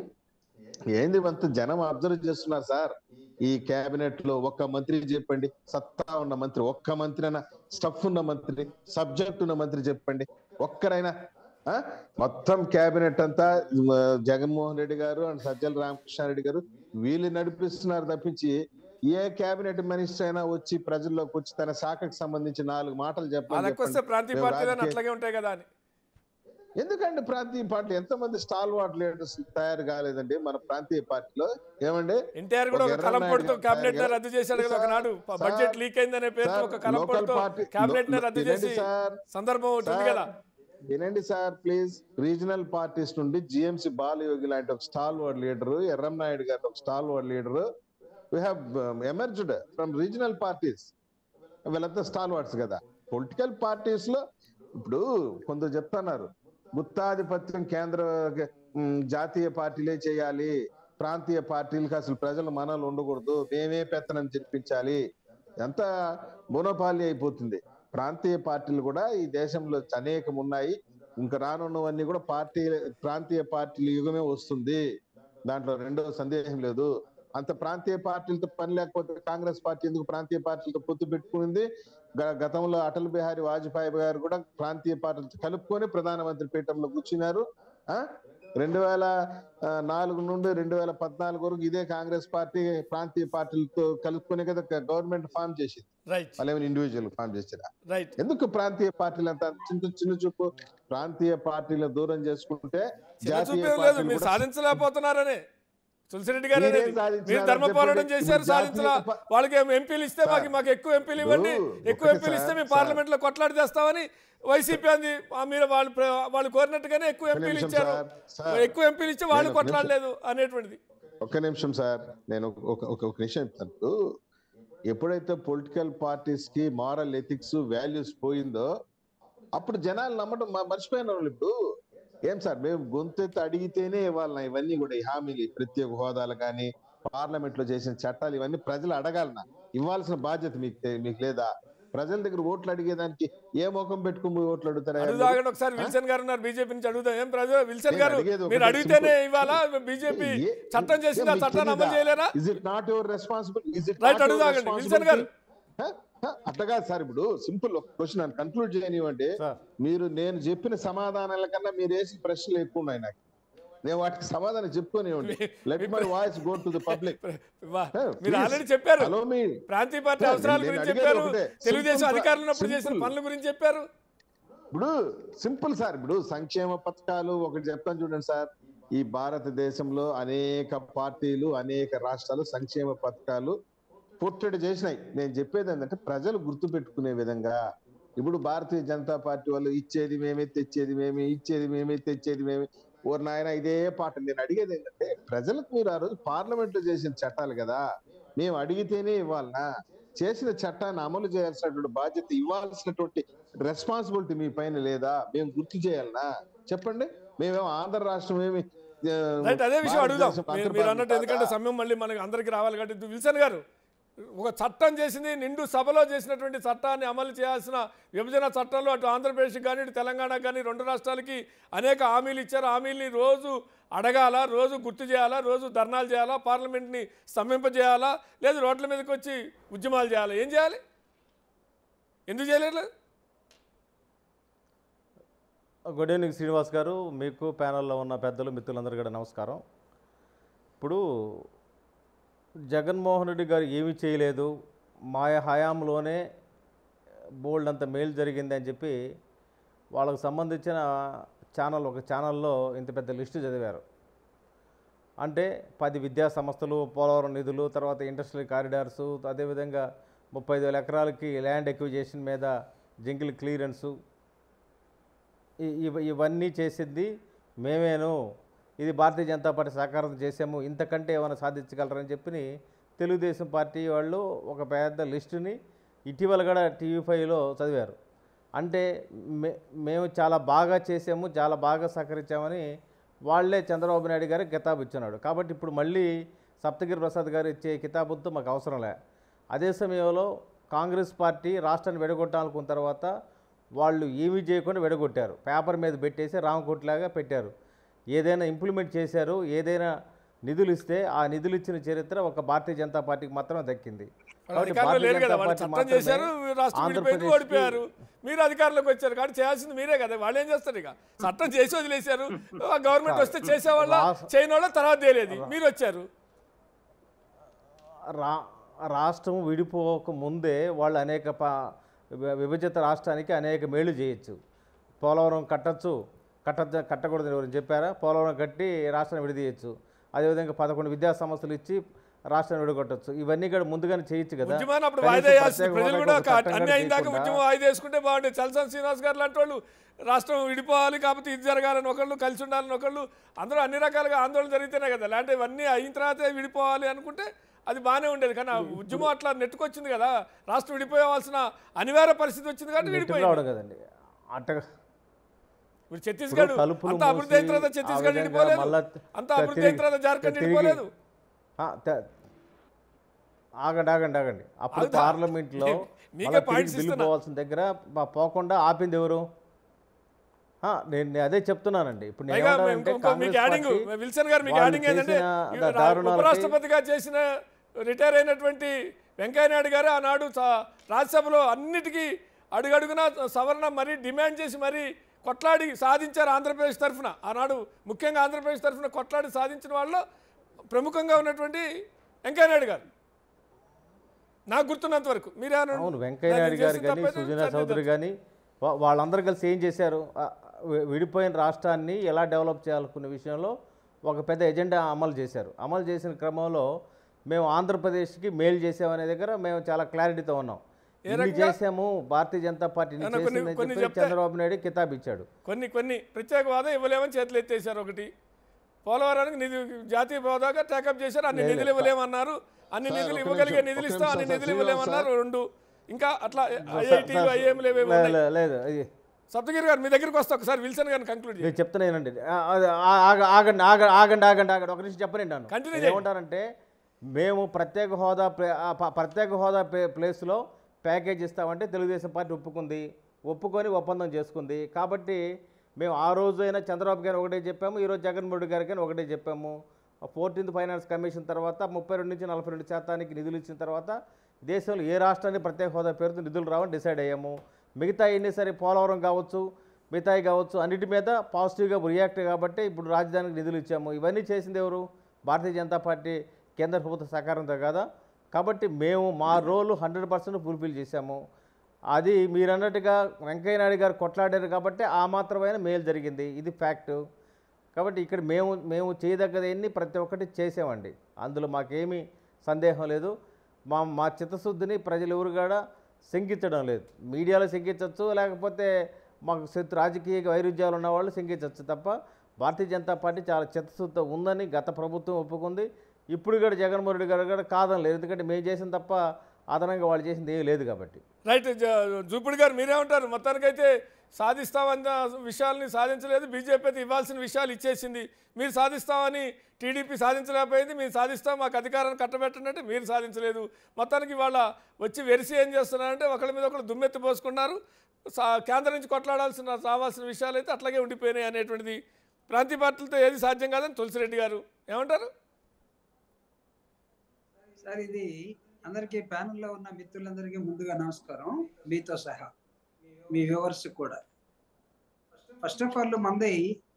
ఏంది అంత జనం అబ్జర్వ్ చేస్తున్నారు సార్ ఈ కేబినెట్ లో ఒక్క మంత్రి చెప్పండి సత్తా ఉన్న మంత్రి ఒక్క మంత్రి అయినా స్టఫ్ ఉన్న మంత్రి సబ్జెక్ట్ ఉన్న మంత్రి చెప్పండి ఒక్కరైనా ఆ? మొత్తం కేబినెట్ అంతా ఆ, జగన్మోహన్ రెడ్డి గారు అండ్ సజ్జల రామకృష్ణారెడ్డి గారు వీళ్ళు నడిపిస్తున్నారు తప్పించి ఏ కేబినెట్ మినిస్టర్ అయినా వచ్చి ప్రజల్లోకి వచ్చి తన శాఖకు సంబంధించి నాలుగు మాటలు చెప్పాలి వాళ్ళకి వస్తే ప్రాంతీయ మేము పార్టీలు రాజకీయ- అట్లాగే ఉంటాయి కదా అని ఎందుకంటే ప్రాంతీయ పార్టీ ఎంతమంది స్టాల్ వార్డ్ లీడర్స్ తయారు కాలేదండి మన ప్రాంతీయ పార్టీలో ఏమండి ఎన్టీఆర్ కూడా ఒక ఒక కలం ఎర్రనాయుడు పొడితో గారు కేబినెట్ గారు- రద్దు చేశాడు కదా సార్, ఒకనాడు సార్, బడ్జెట్ లీక్ అయిందనే పేరుతో సార్, ఒక కలం లోకల్ పొడితో పార్టీ- కేబినెట్ ని లో- రద్దు వినండి చేసి సార్. సందర్భం ఒకటి ఉంది కదా వినండి సార్ ప్లీజ్ రీజనల్ పార్టీస్ నుండి జిఎంసి బాలయోగి లాంటి ఒక stalwart leader Erram Naidu గారి ఒక stalwart leader we have emerged from regional parties వీళ్ళంతా స్టాల్ వర్డ్స్ కదా పొలిటికల్ పార్టీస్ లో ఇప్పుడు కొందరు చెప్తున్నారు గుత్తాధిపత్యం కేంద్ర ఉమ్, జాతీయ పార్టీలే చేయాలి ప్రాంతీయ పార్టీలకు అసలు ప్రజలు మనలు ఉండకూడదు మేమే పెత్తనం జరిపించాలి ఎంత మోనోపాలి అయిపోతుంది ప్రాంతీయ పార్టీలు కూడా ఈ దేశంలో అనేకం ఉన్నాయి ఇంకా రానున్నవన్నీ కూడా పార్టీ ప్రాంతీయ పార్టీల యుగమే వస్తుంది దాంట్లో రెండో సందేహం లేదు అంత ప్రాంతీయ పార్టీలతో పని లేకపోతే కాంగ్రెస్ పార్టీ ఎందుకు ప్రాంతీయ పార్టీలతో పొత్తు పెట్టుకుంది గ- గతంలో అటల్ బిహారీ వాజ్పేయి గారు కూడా ప్రాంతీయ పార్టీలతో కలుపుకొని ప్రధానమంత్రి పీఠంలో కూర్చున్నారు ఆ రెండు వేల ఆ, నాలుగు నుండి రెండు వేల పద్నాలుగు వరకు ఇదే కాంగ్రెస్ పార్టీ ప్రాంతీయ పార్టీలతో కలుపుకొని కదా గవర్నమెంట్ ఫామ్ చేసింది రైట్ వాళ్ళు ఏమైనా ఇండివిజువల్ ఫామ్ చేసిరా రైట్ ఎందుకు ప్రాంతీయ పార్టీలు అంత చిన్న చిన్న చూపు ప్రాంతీయ పార్టీలను దూరం చేసుకుంటే చిన్న జాతీయ చూపేం లేదు పార్టీలు మీరు కూడా- సాధించలేకపోతున్నారనే తులసిరెడ్డి గారు మీరేం అనేది. సాధించినారని మీరు ధర్మ చెప్పండి. పోరాటం చేశారు ఇప్పుడు జాతీయ సాధించలా ప- వాళ్ళకి ఏం ఎంపీలు ఇస్తే మాకు మాకు ఎక్కువ ఎంపీలు ఇవ్వండి ఇప్పుడు ఎక్కువ ఒకటి ఎంపీలు ఇస్తే సార్, మేము సార్. పార్లమెంట్ లో కొట్లాడి చేస్తామని వైసీపీ అంది ఆ మీరు వాళ్ళు ప్ర- వాళ్ళు కోరినట్టుగానే ఎక్కువ ఒక ఎంపీలు నిమిషం ఇచ్చారు సార్, సార్. ఎక్కువ ఎంపీలు ఇస్తే వాళ్ళు నేను ఒక నిమిషం. కొట్లాడలేదు అనేటువంటిది ఒక్క నిమిషం సార్ నేను ఒక ఒక ఒక నిమిషం చెప్తాను ఇప్పుడు ఎప్పుడైతే పొలిటికల్ పార్టీస్ కి మారల్ ఎథిక్స్ వాల్యూస్ పోయిందో అప్పుడు జనాలు నమ్మడం మ- మర్చిపోయిన వాళ్ళు ఇప్పుడు ఏం సార్ మేము గొంతెత్తి అడిగితేనే ఇవ్వాలి ఇవన్నీ కూడా ఈ హామీలు ఈ ప్రత్యేక హోదాలు కానీ పార్లమెంట్ లో చేసిన చట్టాలు ఇవన్నీ ప్రజలు అడగాలనా ఇవ్వాల్సిన బాధ్యత మీకు తె- మీకు లేదా ప్రజల దగ్గర ఓట్లు అడిగేదానికి ఏ ముఖం పెట్టుకుని పోయి ఓట్లు అడుగుతారా అడుగుదాగండి ఒకసారి విల్సన్ గారు ఉన్నారు బీజేపీ నుంచి అడుగుదాం ఏం ప్రజలు విల్సన్ నేను గారు అడిగేది మీరు ఒకటే అడిగితేనే simple. ఇవాళ బీజేపీ ఏ- చట్టం చేసింది ఆ మీకు చట్టాన్ని అమలు తెలీదా? చేయలేరా Is it not your responsibility? Is it right not your అడుగుదాగండి విల్సన్ గారు responsibility? హ? హ? అట్లా కాదు సార్ ఇప్పుడు సింపుల్ ఒక క్వశ్చన్ నన్ను కన్క్లూడ్ చేయనివ్వండి సార్ మీరు నేను చెప్పిన సమాధానాల కన్నా మీరు వేసిన ప్రశ్నలు ఎక్కువ ఉన్నాయి నాకు నేను వాటికి సమాధానం చెప్పుకోనివ్వండి let my voice go to the public వా, మీరు ఆల్రెడీ చెప్పారు హలో మీ ప్రాంతీయ పార్టీ సార్, అవసరాల నేను గురించి అడిగేది చెప్పారు ఒకటే. తెలుగుదేశం Simple, అధికారులు ఉన్నప్పుడు చేసిన simple. పనుల గురించి చెప్పారు ఇప్పుడు సింపుల్ సార్ ఇప్పుడు సంక్షేమ పథకాలు ఒకటి చెప్తాను చూడండి సార్ ఈ భారతదేశంలో అనేక పార్టీలు అనేక రాష్ట్రాలు సంక్షేమ పథకాలు పుట్టడి చేసినాయి నేను చెప్పేది ఏంటంటే ప్రజలు గుర్తు పెట్టుకునే విధంగా ఇప్పుడు భారతీయ జనతా పార్టీ వాళ్ళు ఇచ్చేది మేమే తెచ్చేది మేమే ఇచ్చేది మేమే తెచ్చేది మేమే ఓ నాయన ఇదే పాట నేను అడిగేది ఏంటంటే ప్రజలకు మీరు ఆ రోజు పార్లమెంట్ లో చేసిన చట్టాలు కదా మేము అడిగితేనే ఇవ్వాలనా చేసిన చట్టాన్ని అమలు చేయాల్సినటువంటి బాధ్యత ఇవ్వాల్సినటువంటి రెస్పాన్సిబిలిటీ మీ పైన లేదా మేము గుర్తు చేయాలనా చెప్పండి మేమేమో ఆంధ్ర రాష్ట్రం ఏమి ఆ, రైట్ అదే విషయం అడుగుదాం భారతదేశం మీరు- మీరు అన్నట్టు అంతర్భాగం ఎందుకంటే కాదా? సమయం మళ్ళీ మనకి అందరికీ రావాలి కాబట్టి విల్సన్ గారు ఒక చట్టం చేసింది నిండు సభలో చేసినటువంటి చట్టాన్ని అమలు చేయాల్సిన విభజన చట్టంలో అటు ఆంధ్రప్రదేశ్కి కానీ ఇటు తెలంగాణకు కానీ రెండు రాష్ట్రాలకి అనేక హామీలు ఇచ్చారు హామీల్ని రోజు అడగాల రోజు గుర్తు చేయాలా రోజు ధర్నాలు చేయాలా పార్లమెంట్ని స్తంభింపజేయాలా లేదు రోడ్ల మీదకి వచ్చి ఉద్యమాలు చేయాలా ఏం చేయాలి ఎందుకు చేయలేదు గుడ్ ఈవినింగ్ శ్రీనివాస్ గారు మీకు ప్యానల్లో ఉన్న పెద్దలు మిత్రులందరూ కూడా నమస్కారం ఇప్పుడు జగన్మోహన్ రెడ్డి గారు ఏమీ చేయలేదు మా హయాంలోనే బోల్డ్ అంత మేలు జరిగింది అని చెప్పి వాళ్ళకు సంబంధించిన ఛానల్ ఒక ఛానల్లో ఇంత పెద్ద లిస్టు చదివారు అంటే పది విద్యా సంస్థలు పోలవరం నిధులు తర్వాత ఇండస్ట్రియల్ కారిడార్సు అదేవిధంగా ముప్పై ఐదు వేల ఎకరాలకి ల్యాండ్ ఎక్విజేషన్ మీద జింగిల్ క్లియరెన్సు ఈ- ఇవ- ఇవన్నీ చేసింది మేమేను ఇది భారతీయ జనతా పార్టీ సహకారం చేసాము ఇంతకంటే ఏమైనా సాధించగలరని చెప్పి తెలుగుదేశం పార్టీ వాళ్ళు ఒక పెద్ద లిస్టుని ఇటీవల కూడా టీవీ ఫైవ్లో చదివారు అంటే మే మేము చాలా బాగా చేసాము చాలా బాగా సహకరించామని వాళ్ళే చంద్రబాబు నాయుడు గారికి కితాబు ఇచ్చున్నాడు కాబట్టి ఇప్పుడు మళ్ళీ సప్తగిరి ప్రసాద్ గారు ఇచ్చే కితాబుతో మాకు అవసరం లే అదే సమయంలో కాంగ్రెస్ పార్టీ రాష్ట్రాన్ని విడగొట్టాలనుకున్న తర్వాత వాళ్ళు ఏమీ చేయకుండా విడగొట్టారు పేపర్ మీద పెట్టేసి రామకోట్లాగా పెట్టారు ఏదైనా ఇంప్లిమెంట్ చేశారు ఏదైనా నిధులు ఇస్తే ఆ నిధులు ఇచ్చిన చరిత్ర ఒక భారతీయ జనతా పార్టీకి మాత్రమే దక్కింది కాబట్టి అధికారంలో భారతీయ లేరు కదా జనతా వాళ్ళు పార్టీ చట్టం మాత్రమే చేశారు రాష్ట్రం విడిపోయింది ఆంధ్రప్రదేశ్కి ఓడిపోయారు మీరు అధికారంలోకి వచ్చారు కాబట్టి చేయాల్సింది మీరే కదా వాళ్ళు ఏం చేస్తారు ఇక చట్టం చేసి వదిలేశారు ఆ గవర్నమెంట్ వస్తే చేసేవాళ్ళ రాష్ట్ర- చేయని వాళ్ళ తర్వాత తేలేదు మీరు వచ్చారు రా రాష్ట్రం విడిపోక ముందే వాళ్ళు అనేక ప వి- విభజిత రాష్ట్రానికి అనేక మేలు చేయొచ్చు పోలవరం కట్టచ్చు కట్ట కట్టకూడదని ఎవరు చెప్పారా పోలవరం కట్టి రాష్ట్రాన్ని విడదీయచ్చు అదేవిధంగా పదకొండు విద్యా సంస్థలు ఇచ్చి రాష్ట్రాన్ని విడగొట్టచ్చు ఇవన్నీ కూడా ముందుగానే చేయొచ్చు కదా ఉద్యమాన్ని అప్పుడు కనీసం వాయిదా వేయాల్సింది ప్రత్యేక ప్రజలు హోదాకి కూడా ఒక ఒక చట్టం అన్ని కూడా అయిన దాకా చేయకుండా ఉద్యమం వాయిదా వేసుకుంటే బాగుండేది చలసాని శ్రీనివాస్ గారు లాంటి వాళ్ళు రాష్ట్రం విడిపోవాలి కాకపోతే ఇది జరగాలని ఒకళ్ళు కలిసి ఉండాలని ఒకళ్ళు అందరూ అన్ని రకాలుగా ఆందోళన జరిగితేనే కదా లేదంటే ఇవన్నీ అయిన తర్వాతే విడిపోవాలి అనుకుంటే అది బాగానే ఉండేది కానీ ఆ ఉద్యమం అట్లా నెట్టుకొచ్చింది కదా రాష్ట్రం విడిపోవాల్సిన అనివార్య పరిస్థితి వచ్చింది కాబట్టి నెట్టుకు విడిపోయింది రావడం కదండి అట్టగా ఇప్పుడు ఛత్తీస్గఢ్ ఇప్పుడు తలుపులు అంత అభివృద్ధి అయిన తర్వాత మూసి, ఛత్తీస్గఢ్ ఆ విధంగా విడిపోలేదు మళ్ళా అంత అభివృద్ధి అయిన తర్వాత జార్ఖండ్ తిరిగి- విడిపోలేదు ఆ, త- ఆగండి ఆగండి ఆగండి అప్పుడు ఆగుతా. పార్లమెంట్లో మీకే మళ్ళా పాయింట్స్ తిరిగి బిల్లు ఇస్తున్నా. పోవాల్సిన దగ్గర ప- పోకుండా ఆపింది ఎవరు ఆ, నేను నేను అదే చెప్తున్నానండి ఇప్పుడు నేను పైగా ఏమంటానంటే ఇంకో- ఇంకో మీకు కాంగ్రెస్ యాడింగ్ పార్టీ విల్సన్ గారు మీకు వాళ్ళు యాడింగ్ ఏంటంటే చేసిన ఈ దా- రా- దారుణాలకి- ఉపరాష్ట్రపతిగా చేసిన రిటైర్ అయినటువంటి వెంకయ్య నాయుడు గారు ఆనాడు స- రాజ్యసభలో అన్నిటికీ అడుగడుగునా సవరణ మరీ డిమాండ్ చేసి మరీ కొట్లాడి సాధించారు ఆంధ్రప్రదేశ్ తరఫున ఆనాడు ముఖ్యంగా ఆంధ్రప్రదేశ్ తరఫున కొట్లాడి సాధించిన వాళ్ళు ప్రముఖంగా ఉన్నటువంటి వెంకయ్య నాయుడు గారు నాకు గుర్తున్నంత వరకు మీరేమన్నా అవును వెంకయ్య నాయుడు గారు కానీ సుజనా చౌదరి కానీ వా- వాళ్ళందరూ కలిసి ఏం చేశారు ఆ, వి- విడిపోయిన రాష్ట్రాన్ని ఎలా డెవలప్ చేయాలనుకునే విషయంలో ఒక పెద్ద ఎజెండా అమలు చేశారు అమలు చేసిన క్రమంలో మేము ఆంధ్రప్రదేశ్కి మేలు చేసామనే దగ్గర మేము చాలా క్లారిటీతో ఉన్నాం ఇన్ని రకంగా? చేసాము భారతీయ జనతా పార్టీ ఇన్ని ఏమన్నా కొన్ని- చేసిందని కొన్ని చెప్పి చెప్తే- చంద్రబాబు నాయుడు కితాబ్ ఇచ్చాడు కొన్ని కొన్ని ప్రత్యేక హోదా ఇవ్వలేమని చేతులు ఎత్తేసారు ఒకటి పోలవరానికి నిధి జాతీయ హోదాగా టేకప్ చేశారు అన్ని లేదు. నిధులు ఇవ్వలేమన్నారు అన్ని సార్, నిధులు ఒక ఇవ్వగలిగే నిమిషం, నిధులు ఒక ఇస్తాం అన్ని నిమిషం, నిధులు సార్, ఇవ్వలేమన్నారు శ్రీనివాస్ రెండు ఇంకా అట్లా సార్, ఐఐటీలు సార్, ఐఎంలు ఏవేవో లే- ఉన్నాయి. లే- లేదు ఇది సప్తగిరి గారు మీ దగ్గరికి వస్తా ఒకసారి విల్సన్ గారిని కంక్లూడ్ చేయండి నేను చెప్తున్నానండి ఆ- అది ఆ- ఆగ- ఆగండి ఆగ- ఆగండి ఆగండి ఆగండి ఒక నిమిషం చెప్పనండి నన్ను Continue నేను చేయండి. ఏమంటానంటే మేము ప్రత్యేక హోదా ప్లే- ఆ ప- ప్రత్యేక హోదా ప్లే- ప్లేస్లో ప్యాకేజ్ ఇస్తామంటే తెలుగుదేశం పార్టీ ఒప్పుకుంది ఒప్పుకొని ఒప్పందం చేసుకుంది కాబట్టి మేము ఆ రోజైనా చంద్రబాబు గారు ఒకటే చెప్పాము ఈరోజు జగన్మోహన్ రెడ్డి గారికి ఒకటే చెప్పాము ఫోర్టీన్త్ ఫైనాన్స్ కమిషన్ తర్వాత ముప్పై రెండు నుంచి నలభై రెండు శాతానికి నిధులు ఇచ్చిన తర్వాత దేశంలో ఏ రాష్ట్రానికి ప్రత్యేక హోదా పేరుతో నిధులు రావని డిసైడ్ అయ్యాము మిగతా ఎన్ని సరే పోలవరం కావచ్చు మిగతాయి కావచ్చు అన్నిటి మీద పాజిటివ్గా రియాక్ట్ కాబట్టి ఇప్పుడు రాజధానికి నిధులు ఇచ్చాము ఇవన్నీ చేసింది ఎవరు భారతీయ జనతా పార్టీ కేంద్ర ప్రభుత్వ సహకారంతో కదా కాబట్టి మేము మా రోల్ హండ్రెడ్ పర్సెంట్ ఫుల్ఫిల్ చేశాము అది మీరు అన్నట్టుగా వెంకయ్య నాయుడు గారు కొట్లాడారు కాబట్టి ఆ మాత్రమైన మేలు జరిగింది ఇది ఫ్యాక్ట్ కాబట్టి ఇక్కడ మేము మేము చేయదగ్గదన్నీ ప్రతి ఒక్కటి చేసామండి అందులో మాకేమీ సందేహం లేదు మా మా చిత్తశుద్ధిని ప్రజలు ఎవరు కూడా శంకించడం లేదు మీడియాలో శంకించవచ్చు లేకపోతే మాకు శత్రు రాజకీయ వైరుధ్యాలు ఉన్న వాళ్ళు శంకించవచ్చు తప్ప భారతీయ జనతా పార్టీ చాలా చిత్తశుద్ధితో ఉందని గత ప్రభుత్వం ఒప్పుకుంది ఇప్పుడు కూడా జగన్మోహన్ రెడ్డి గారు కూడా కాదని లేదు ఎందుకంటే మేము చేసిన తప్ప అదనంగా వాళ్ళు చేసింది ఏమీ లేదు కాబట్టి రైట్ జ- జూపిడి గారు మీరేమంటారు మొత్తానికైతే సాధిస్తామన్న విషయాల్ని సాధించలేదు బీజేపీ అయితే ఇవ్వాల్సిన విషయాలు ఇచ్చేసింది మీరు సాధిస్తామని టీడీపీ సాధించలేకపోయింది మీరు సాధిస్తాం మాకు అధికారాన్ని కట్టబెట్టండి అంటే మీరు సాధించలేదు మొత్తానికి వాళ్ళ వచ్చి వెరిసి ఏం చేస్తున్నారంటే ఒకళ్ళ మీద ఒకళ్ళు దుమ్మెత్తి పోసుకున్నారు సా కేంద్రం నుంచి కొట్లాడాల్సిన రావాల్సిన విషయాలు అయితే అట్లాగే ఉండిపోయినాయి అనేటువంటిది ప్రాంతీయ పార్టీలతో ఏది సాధ్యం కాదని తులసిరెడ్డి గారు ఏమంటారు సార్ ఇది అందరికీ ప్యానెల్లో ఉన్న మిత్రులందరికీ ముందుగా నమస్కారం మీతో సహా మీ వ్యూవర్స్ కూడా ఫస్ట్ ఆఫ్ ఆల్ మంది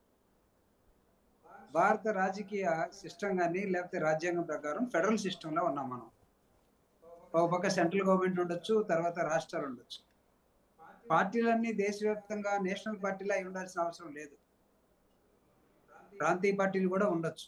భారత రాజకీయ సిస్టమ్ కానీ లేకపోతే రాజ్యాంగం ప్రకారం ఫెడరల్ సిస్టంలో ఉన్నాం మనం ఒక పక్క సెంట్రల్ గవర్నమెంట్ ఉండొచ్చు తర్వాత రాష్ట్రాలు ఉండొచ్చు పార్టీలన్నీ దేశవ్యాప్తంగా నేషనల్ పార్టీలా అయి ఉండాల్సిన అవసరం లేదు ప్రాంతీయ పార్టీలు కూడా ఉండొచ్చు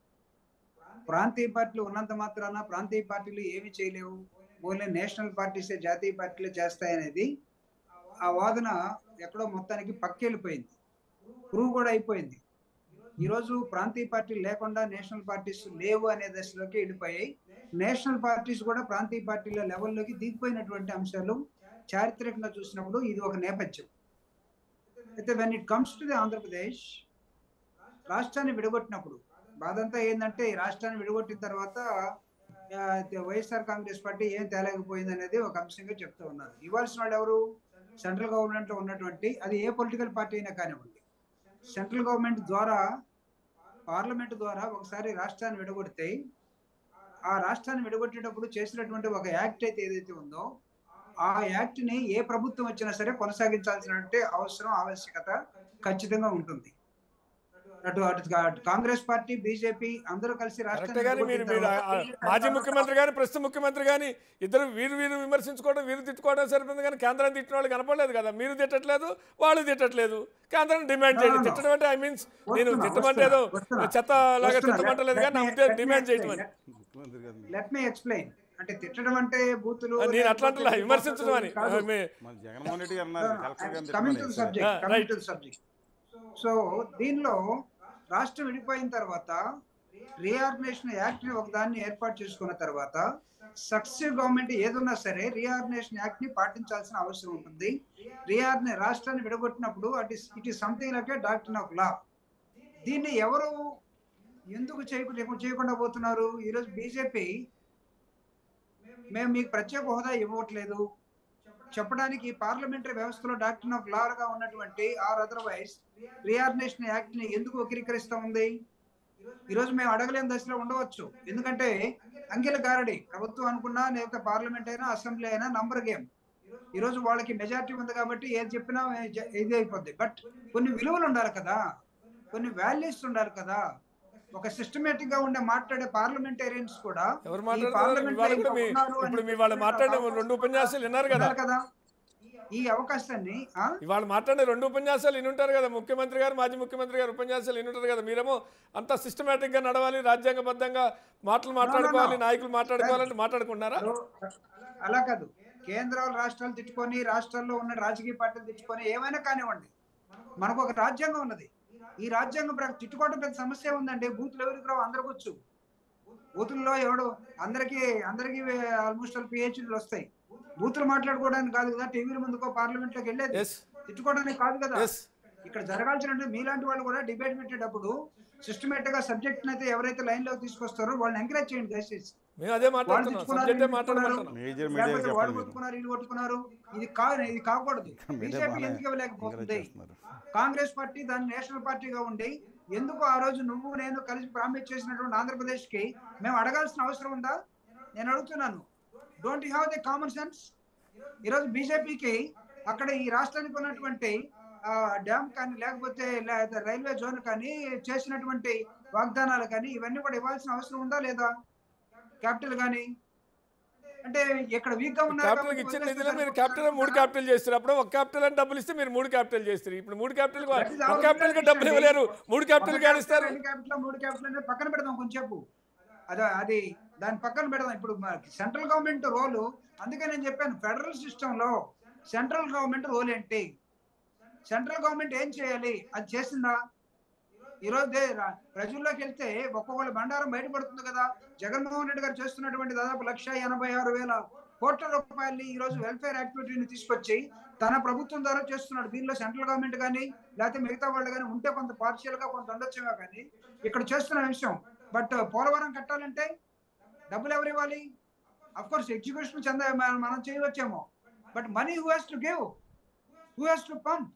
ప్రాంతీయ పార్టీలు ఉన్నంత మాత్రాన ప్రాంతీయ పార్టీలు ఏమి చేయలేవు ఓన్లీ నేషనల్ పార్టీసే జాతీయ పార్టీలు చేస్తాయనేది ఆ వాదన ఎక్కడో మొత్తానికి పక్కెళ్ళిపోయింది ప్రూవ్ కూడా అయిపోయింది ఈరోజు ప్రాంతీయ పార్టీలు లేకుండా నేషనల్ పార్టీస్ లేవు అనే దశలోకి వెళ్ళిపోయాయి నేషనల్ పార్టీస్ కూడా ప్రాంతీయ పార్టీల లెవెల్లోకి దిగిపోయినటువంటి అంశాలు చారిత్రకంగా చూసినప్పుడు ఇది ఒక నేపథ్యం అయితే when it comes to the Andhra Pradesh రాష్ట్రాన్ని విడగొట్టినప్పుడు బాధంతా ఏంటంటే ఈ రాష్ట్రాన్ని విడగొట్టిన తర్వాత ఆ, వైఎస్ఆర్ కాంగ్రెస్ పార్టీ ఏం తేలేకపోయింది అనేది ఒక అంశంగా చెప్తూ ఉన్నారు ఇవ్వాల్సిన వాళ్ళు ఎవరు సెంట్రల్ గవర్నమెంట్ లో ఉన్నటువంటి అది ఏ పొలిటికల్ పార్టీ అయినా కానివ్వండి సెంట్రల్ గవర్నమెంట్ ద్వారా పార్లమెంట్ ద్వారా ఒకసారి రాష్ట్రాన్ని విడగొడితే ఆ రాష్ట్రాన్ని విడగొట్టేటప్పుడు చేసినటువంటి ఒక యాక్ట్ అయితే ఏదైతే ఉందో ఆ యాక్ట్ ని ఏ ప్రభుత్వం వచ్చినా సరే కొనసాగించాల్సినటువంటి అవసరం ఆవశ్యకత ఖచ్చితంగా ఉంటుంది అటు అటు అటు కాంగ్రెస్ పార్టీ బీజేపీ అందరూ కలిసి కరెక్టే రాష్ట్రాన్ని కానీ మీరు విడగొట్టిన మీరు ఆ- ఆ తర్వాత మాజీ ముఖ్యమంత్రి కానీ ప్రస్తుత ముఖ్యమంత్రి కానీ ఇద్దరు వీరు వీరు విమర్శించుకోవడం వీరు తిట్టుకోవడం సరిపోయింది కానీ కేంద్రం తిట్టిన వాళ్ళు కనపడలేదు కదా మీరు తిట్టట్లేదు వాళ్ళు తిట్టట్లేదు కేంద్రం డిమాండ్ చేయండి No, no, no. తిట్టడం అంటే ఐ మీన్స్ నేను వస్తున్నా, తిట్టమంటే ఏదో వస్తున్నా, చెత్త లాగా వస్తున్నా. తిట్టమంటలేదు కానీ నా Let me- ఉద్దేశం let me డిమాండ్ explain. చేయటం అని లెట్ మీ ఎక్స్ప్లెయిన్ అంటే తిట్టడం అంటే బూతులు నేను అట్లా అంటలా విమర్శించడం అని మీ- మన జగన్మోహన్ రెడ్డి గారు అన్నారు కలెక్టర్ గారిని కమింగ్ టు తిట్టమని. Subject Yeah, coming right. To subject so దీనిలో రాష్ట్రం విడిపోయిన తర్వాత రీఆర్గనైజేషన్ యాక్ట్ ని ఒకదాన్ని ఏర్పాటు చేసుకున్న తర్వాత సక్సెసివ్ గవర్నమెంట్ ఏదున్నా సరే రీఆర్గనైజేషన్ యాక్ట్ ని పాటించాల్సిన అవసరం ఉంటుంది రీఆర్గనై రాష్ట్రాన్ని విడగొట్టినప్పుడు at is it is something like a doctor of law దీన్ని ఎవరు ఎందుకు చేయకుండా చేయకుండా పోతున్నారు ఈరోజు బీజేపీ మేము మీకు ప్రత్యేక హోదా ఇవ్వట్లేదు చెప్పడానికి పార్లమెంటరీ వ్యవస్థలో డాక్టర్ ఆఫ్ లా గా ఉన్నటువంటి ఆర్ అదర్వైజ్ రియార్నేషన్ యాక్ట్ ని ఎందుకు వక్రీకరిస్తా ఉంది ఈరోజు మేము అడగలేని దశలో ఉండవచ్చు ఎందుకంటే అంకెల గారడి ప్రభుత్వం అనుకున్నా లేకపోతే పార్లమెంట్ అయినా అసెంబ్లీ అయినా నంబర్ గేమ్ ఈరోజు వాళ్ళకి మెజారిటీ ఉంది కాబట్టి ఏది చెప్పినా జ- ఇది అయిపోద్ది బట్ కొన్ని విలువలు ఉండాలి కదా కొన్ని వాల్యూస్ ఉండాలి కదా ఒక సిస్టమేటిక్ గా ఉండే మాట్లాడే పార్లమెంటేరియన్స్ కూడా ఎవరు ఈ మాట్లాడుతున్నారు పార్లమెంట్ ఇవాళ కూడా మీ ఇప్పుడు మీ వాళ్ళు మాట్లాడిన రెండు ఉపన్యాసాలు విన్నారు కదా ఉండాలి కదా ఈ అవకాశాన్ని ఆ? ఇవాళ మాట్లాడే రెండు ఉపన్యాసాలు విని ఉంటారు కదా ముఖ్యమంత్రి గారు మాజీ ముఖ్యమంత్రి గారు ఉపన్యాసాలు విని ఉంటారు కదా మీరేమో అంత సిస్టమేటిక్ గా నడవాలి రాజ్యాంగబద్ధంగా మాటలు మాట్లాడుకోవాలి నాయకులు మాట్లాడుకోవాలంటే మాట్లాడుకుంటున్నారా అలా- అలా కాదు కేంద్రాలు రాష్ట్రాలు తిట్టుకొని రాష్ట్రాల్లో ఉన్న రాజకీయ పార్టీలు తిట్టుకొని ఏమైనా కానివ్వండి మనకు ఒక రాజ్యాంగం ఉన్నది ఈ రాజ్యాంగం ప్రకారం తిట్టుకోవడం పెద్ద సమస్య ఉందండి బూతులు ఎవరికి రావు అందరికి వచ్చు బూతుల్లో ఎవడు అందరికి అందరికి ఆల్మోస్ట్ ఆల్ పిహెచ్డీలు వస్తాయి బూతులు మాట్లాడుకోవడానికి కాదు కదా టీవీల ముందుకో పార్లమెంట్ లోకి వెళ్ళేది ఎస్ తిట్టుకోవడానికి కాదు కదా ఎస్ ఇక్కడ జరగాల్సిన మీలాంటి వాళ్ళు కూడా డిబేట్ పెట్టేటప్పుడు సిస్టమేటిక్ గా సబ్జెక్ట్ అయితే ఎవరైతే లైన్ లో తీసుకొస్తారో వాళ్ళని ఎంకరేజ్ చేయండి దయచేసి మేము అదే వాళ్ళు మాట్లాడుతున్నాం తిట్టుకున్నారు, సబ్జెక్టే వీళ్ళు మాట్లాడమంటున్నాం మేజర్ మీడియా లేకపోతే వాళ్ళు చెప్పండి కొట్టుకున్నారు వీళ్ళు కొట్టుకున్నారు ఇది కాదు ఇది కాకూడదు మీడియా బీజేపీ బాగానే ఎందుకు ఎంకరేజ్ ఇవ్వలేకపోతుంది చేస్తున్నారు కాంగ్రెస్ పార్టీ దాన్ని నేషనల్ పార్టీగా ఉండి ఎందుకు ఆ రోజు నువ్వు నేను కలిసి ప్రామిస్ చేసినటువంటి ఆంధ్రప్రదేశ్ కి మేము అడగాల్సిన అవసరం ఉందా నేను అడుగుతున్నాను don't you have the common sense ఈరోజు బీజేపీకి అక్కడ ఈ రాష్ట్రానికి ఉన్నటువంటి ఆ, డ్యామ్ కానీ లేకపోతే లే- రైల్వే జోన్ కానీ చేసినటువంటి వాగ్దానాలు కానీ ఇవన్నీ కూడా ఇవ్వాల్సిన అవసరం ఉందా లేదా క్యాపిటల్ కానీ అంటే ఇక్కడ వీక్ గా ఉన్నారు క్యాపిటల్ కాబట్టి ఇచ్చిన వదిలేస్తే నిధిలో మీరు సరిపోతుంది క్యాపిటల్ మూడు అనుకుంటారా? క్యాపిటల్ చేస్తారు అప్పుడు ఒక క్యాపిటల్ అని డబ్బులు ఇస్తే మీరు మూడు క్యాపిటల్ చేస్తారు ఇప్పుడు మూడు క్యాపిటల్ That is ఒక our క్యాపిటల్ కి డబ్బులు position. ఇవ్వలేరు మూడు క్యాపిటల్ ఒక కి ఇస్తారు రెండు క్యాపిటల్ మూడు క్యాపిటల్ అనేది పక్కన పెడదాం కొంచెంసేపు అదే అది దాని పక్కన పెడదాం ఇప్పుడు సెంట్రల్ గవర్నమెంట్ రోల్ అందుకే నేను చెప్పాను ఫెడరల్ సిస్టమ్ లో సెంట్రల్ గవర్నమెంట్ రోల్ ఏంటి సెంట్రల్ గవర్నమెంట్ ఏం చేయాలి అది చేసిందా ఈ రోజు దే- రా- ప్రజల్లోకి వెళ్తే ఒక్కొక్కళ్ళ బండారం బయటపడుతుంది కదా జగన్మోహన్ రెడ్డి గారు చేస్తున్నటువంటి దాదాపు లక్ష ఎనభై ఆరు వేల కోట్ల రూపాయలని ఈ రోజు వెల్ఫేర్ యాక్టివిటీని తీసుకొచ్చి తన ప్రభుత్వం ద్వారా చేస్తున్నాడు దీనిలో సెంట్రల్ గవర్నమెంట్ కానీ లేకపోతే మిగతా వాళ్ళు కానీ ఉంటే కొంత పార్షియల్ గా కొంత ఉండొచ్చేమో కానీ ఇక్కడ చేస్తున్న విషయం బట్ పోలవరం కట్టాలంటే డబ్బులు ఎవరు ఇవ్వాలి అఫ్ కోర్స్ ఎగ్జిక్యూషన్ చెంద మన- మనం చేయవచ్చేమో but money who has to give who has to pump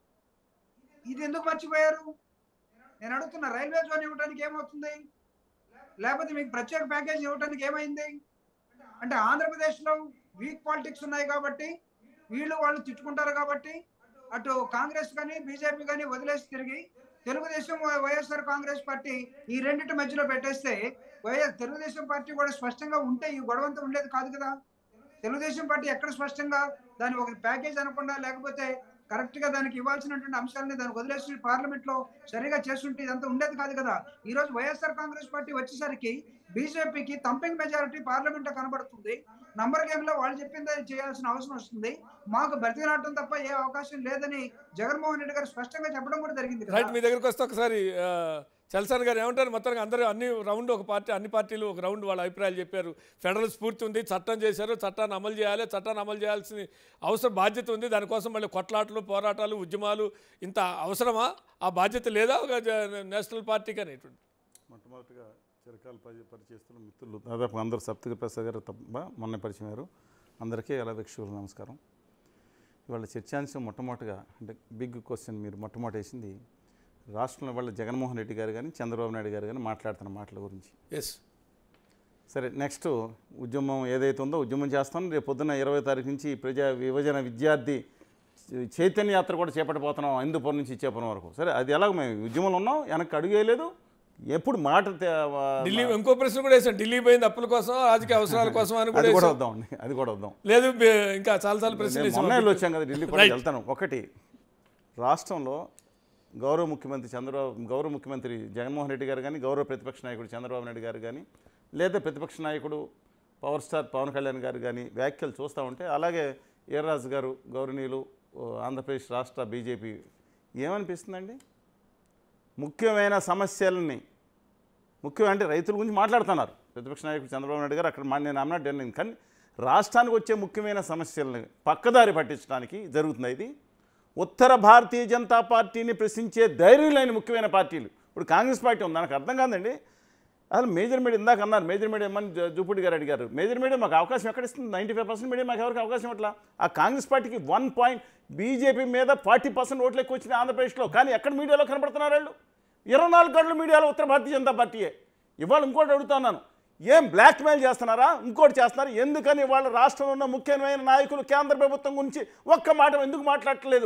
ఇది ఎందుకు మర్చిపోయారు నేను అడుగుతున్నా రైల్వే జోన్ ఇవ్వడానికి ఏమవుతుంది లేకపోతే మీకు ప్రత్యేక ప్యాకేజ్ ఇవ్వడానికి ఏమైంది అంటే ఆంధ్రప్రదేశ్ లో వీక్ పాలిటిక్స్ ఉన్నాయి కాబట్టి వీళ్ళు వాళ్ళు తిట్టుకుంటారు కాబట్టి అటు కాంగ్రెస్ కానీ బీజేపీ కానీ వదిలేసి తిరిగి తెలుగుదేశం వై- వైఎస్ఆర్ కాంగ్రెస్ పార్టీ ఈ రెండింటి మధ్యలో పెట్టేస్తే వైఎస్ తెలుగుదేశం పార్టీ కూడా స్పష్టంగా ఉంటే ఈ గొడవంతా ఉండేది కాదు కదా తెలుగుదేశం పార్టీ ఎక్కడ స్పష్టంగా దాని ఒక ప్యాకేజ్ అనకుండా లేకపోతే కరెక్ట్ గా దానికి ఇవ్వాల్సినటువంటి అంశాలని దానికి వదిలేసి పార్లమెంట్ లో సరిగా చేస్తుంటే ఇదంతా ఉండేది కాదు కదా ఈ రోజు వైఎస్ఆర్ కాంగ్రెస్ పార్టీ వచ్చేసరికి బీజేపీకి తంపింగ్ మెజారిటీ పార్లమెంట్ లో కనబడుతుంది నంబర్ గేమ్ లో వాళ్ళు చెప్పిందే చేయాల్సిన అవసరం వస్తుంది మాకు బతికినాటం తప్ప ఏ అవకాశం లేదని జగన్మోహన్ రెడ్డి గారు స్పష్టంగా చెప్పడం కూడా జరిగింది కదా. రైట్ మీ దగ్గరికి వస్తే ఒకసారి ఆ, చల్సాన్ గారు ఏమంటారు మొత్తానికి అందరూ అన్ని రౌండ్ ఒక పార్టీ అన్ని పార్టీలు ఒక రౌండ్ వాళ్ళ అభిప్రాయాలు చెప్పారు ఫెడరల్ స్ఫూర్తి ఉంది చట్టం చేశారు చట్టాన్ని అమలు చేయాలి చట్టాన్ని అమలు చేయాల్సిన అవసరం బాధ్యత ఉంది దానికోసం మళ్ళీ కొట్లాటలు పోరాటాలు ఉద్యమాలు ఇంత అవసరమా ఆ బాధ్యత లేదా ఒక జ- నేషనల్ పార్టీకి అనేటువంటి మొట్టమొదటిగా చిరకాలు పరి పరిచయిస్తున్న మిత్రులు దాదాపు అందరూ సప్తగిరి ప్రసాద్ గారు తప్ప మొన్న పరిచయం అయ్యారు అందరికీ ఎలా వీక్షకులు నమస్కారం ఇవాళ చర్చాంశం మొట్టమొదటిగా అంటే బిగ్ క్వశ్చన్ మీరు మొట్టమొదటి వేసింది రాష్ట్రంలో వాళ్ళ జగన్మోహన్ రెడ్డి గారు కానీ చంద్రబాబు నాయుడు గారు కానీ మాట్లాడుతున్న మాటల గురించి ఎస్ సరే నెక్స్ట్ ఉద్యమం ఏదైతే ఉందో ఉద్యమం చేస్తాం రేపు పొద్దున్న ఇరవై తారీఖు నుంచి ప్రజా విభజన విద్యార్థి చై- చైతన్య యాత్ర కూడా చేపట్టబోతున్నాం హిందూపురం నుంచి ఇచ్చేపురం వరకు సరే అది ఎలాగ మేము ఉద్యమంలో ఉన్నాం వెనక్కి అడుగు వేయలేదు ఎప్పుడు మాట తే- వా- ఢిల్లీ ఇంకో ప్రశ్న కూడా వేసాం ఢిల్లీ పోయింది అప్పుల కోసం రాజకీయ అవసరాల కోసం అని కూడా అది కూడా వేసాం. వద్దాం అండి అది కూడా వద్దాం లేదు బే- ఇంకా చాలా చాలా ప్రశ్నలు నేను మొన్న వేసాం. వెళ్ళి వచ్చాం కదా ఢిల్లీ కూడా Right. వెళ్తాను ఒకటి రాష్ట్రంలో గౌరవ ముఖ్యమంత్రి చంద్రబాబు గౌరవ ముఖ్యమంత్రి జగన్మోహన్ రెడ్డి గారు కానీ గౌరవ ప్రతిపక్ష నాయకుడు చంద్రబాబు నాయుడు గారు కానీ లేదా ప్రతిపక్ష నాయకుడు పవర్ స్టార్ పవన్ కళ్యాణ్ గారు కానీ వ్యాఖ్యలు చూస్తూ ఉంటే అలాగే ఈర్రాజు గారు గౌరవనీయులు ఓ, ఆంధ్రప్రదేశ్ రాష్ట్ర బీజేపీ ఏమనిపిస్తుందండి ముఖ్యమైన సమస్యలని ముఖ్యం అంటే రైతుల గురించి మాట్లాడుతున్నారు ప్రతిపక్ష నాయకుడు చంద్రబాబు నాయుడు గారు అక్కడ మా నేను అమ్నాట్ నేను కానీ రాష్ట్రానికి వచ్చే ముఖ్యమైన సమస్యలను పక్కదారి పట్టించడానికి జరుగుతుంది ఇది ఉత్తర భారతీయ జనతా పార్టీని ప్రశ్నించే ధైర్యం లేని ముఖ్యమైన పార్టీలు ఇప్పుడు కాంగ్రెస్ పార్టీ ఉంది నాకు అర్థం కాదండి అసలు మేజర్ మీడియా ఇందాక అన్నారు మేజర్ మీడియా ఏమని జ- జూపూడి గారు అడిగారు మేజర్ మీడియా మాకు అవకాశం ఎక్కడ ఇస్తుంది నైంటీ ఫైవ్ పర్సెంట్ మీడియా మాకు ఎవరికి అవకాశం ఇట్లా ఆ కాంగ్రెస్ పార్టీకి వన్ పాయింట్ బీజేపీ మీద ఫార్టీ పర్సెంట్ ఓట్లు ఎక్కువ వచ్చినాయి ఆంధ్రప్రదేశ్లో కానీ ఎక్కడ మీడియాలో కనబడుతున్నారు వాళ్ళు ఇరవై నాలుగు గంటల మీడియాలో ఉత్తర భారతీయ జనతా పార్టీయే ఇవాళ ఇంకోటి అడుగుతున్నాను ఏం బ్లాక్మెయిల్ చేస్తున్నారా ఇంకోటి చేస్తున్నారు ఎందుకని వాళ్ళ రాష్ట్రంలో ఉన్న ముఖ్యమైన నాయకులు కేంద్ర ప్రభుత్వం గురించి ఒక్క మాట ఎందుకు మాట్లాడట్లేదు